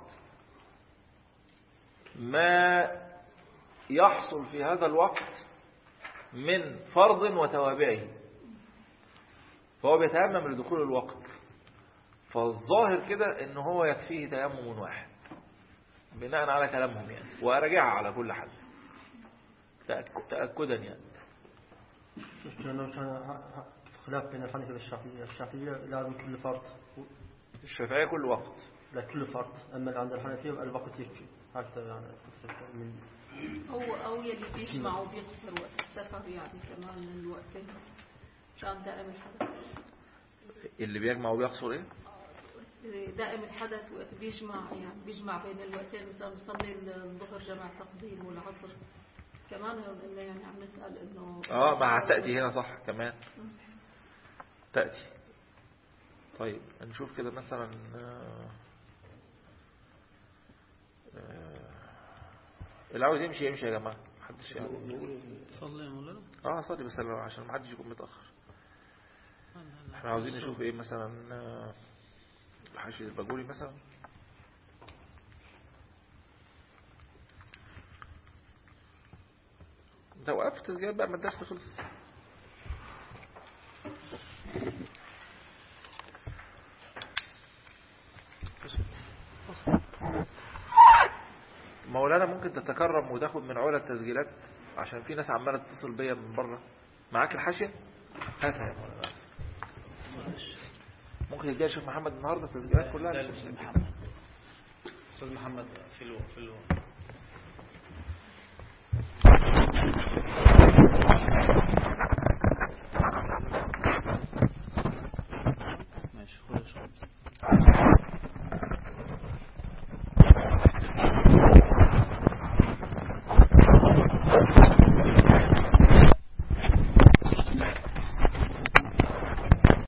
ما يحصل في هذا الوقت من فرض وتوابعه فهو بيتيمم لدخول الوقت فالظاهر كده ان هو يكفيه تيمم واحد بناء على كلامهم يعني وأراجعها على كل حال تأك- تأكدا يعني لأنه كان ه- ه- خلاف بين الحنفية والشافعية الشافعية لازم كل فرد الشافعية كل وقت لا كل فرد أما اللي عند الحنفية الوقت يكفي هكذا يعني قصة من أو أو يلي بيجمع وبيقصر وقت السفر يعني كمان من الوقتين عشان دائم الحدث اللي بيجمع وبيقصر ايه دائم الحدث وقت بيجمع يعني بيجمع بين الوقتين مثلا بيصلي الظهر جمع تقديم والعصر كمان إنه يعني عم نسأل إنه اه مع تأتي هنا صح كمان تأتي طيب نشوف كده مثلا آه، آه، اللي عاوز يمشي يمشي يا جماعة محدش يعني صلي يا مولانا اه صلي بس لو- عشان محدش يكون متأخر احنا عاوزين نشوف ايه مثلا آه، حاشية الباجوري مثلا انت وقفت تسجيل بقى ما الدرس خلص مولانا ممكن تتكرم وتاخد من علا التسجيلات عشان في ناس عمالة تتصل بيا من بره معاك الحاشية هاتها يا مولانا ممكن يديها الشيخ محمد النهارده التسجيلات كلها لا، الأستاذ محمد أستاذ محمد في الو في الو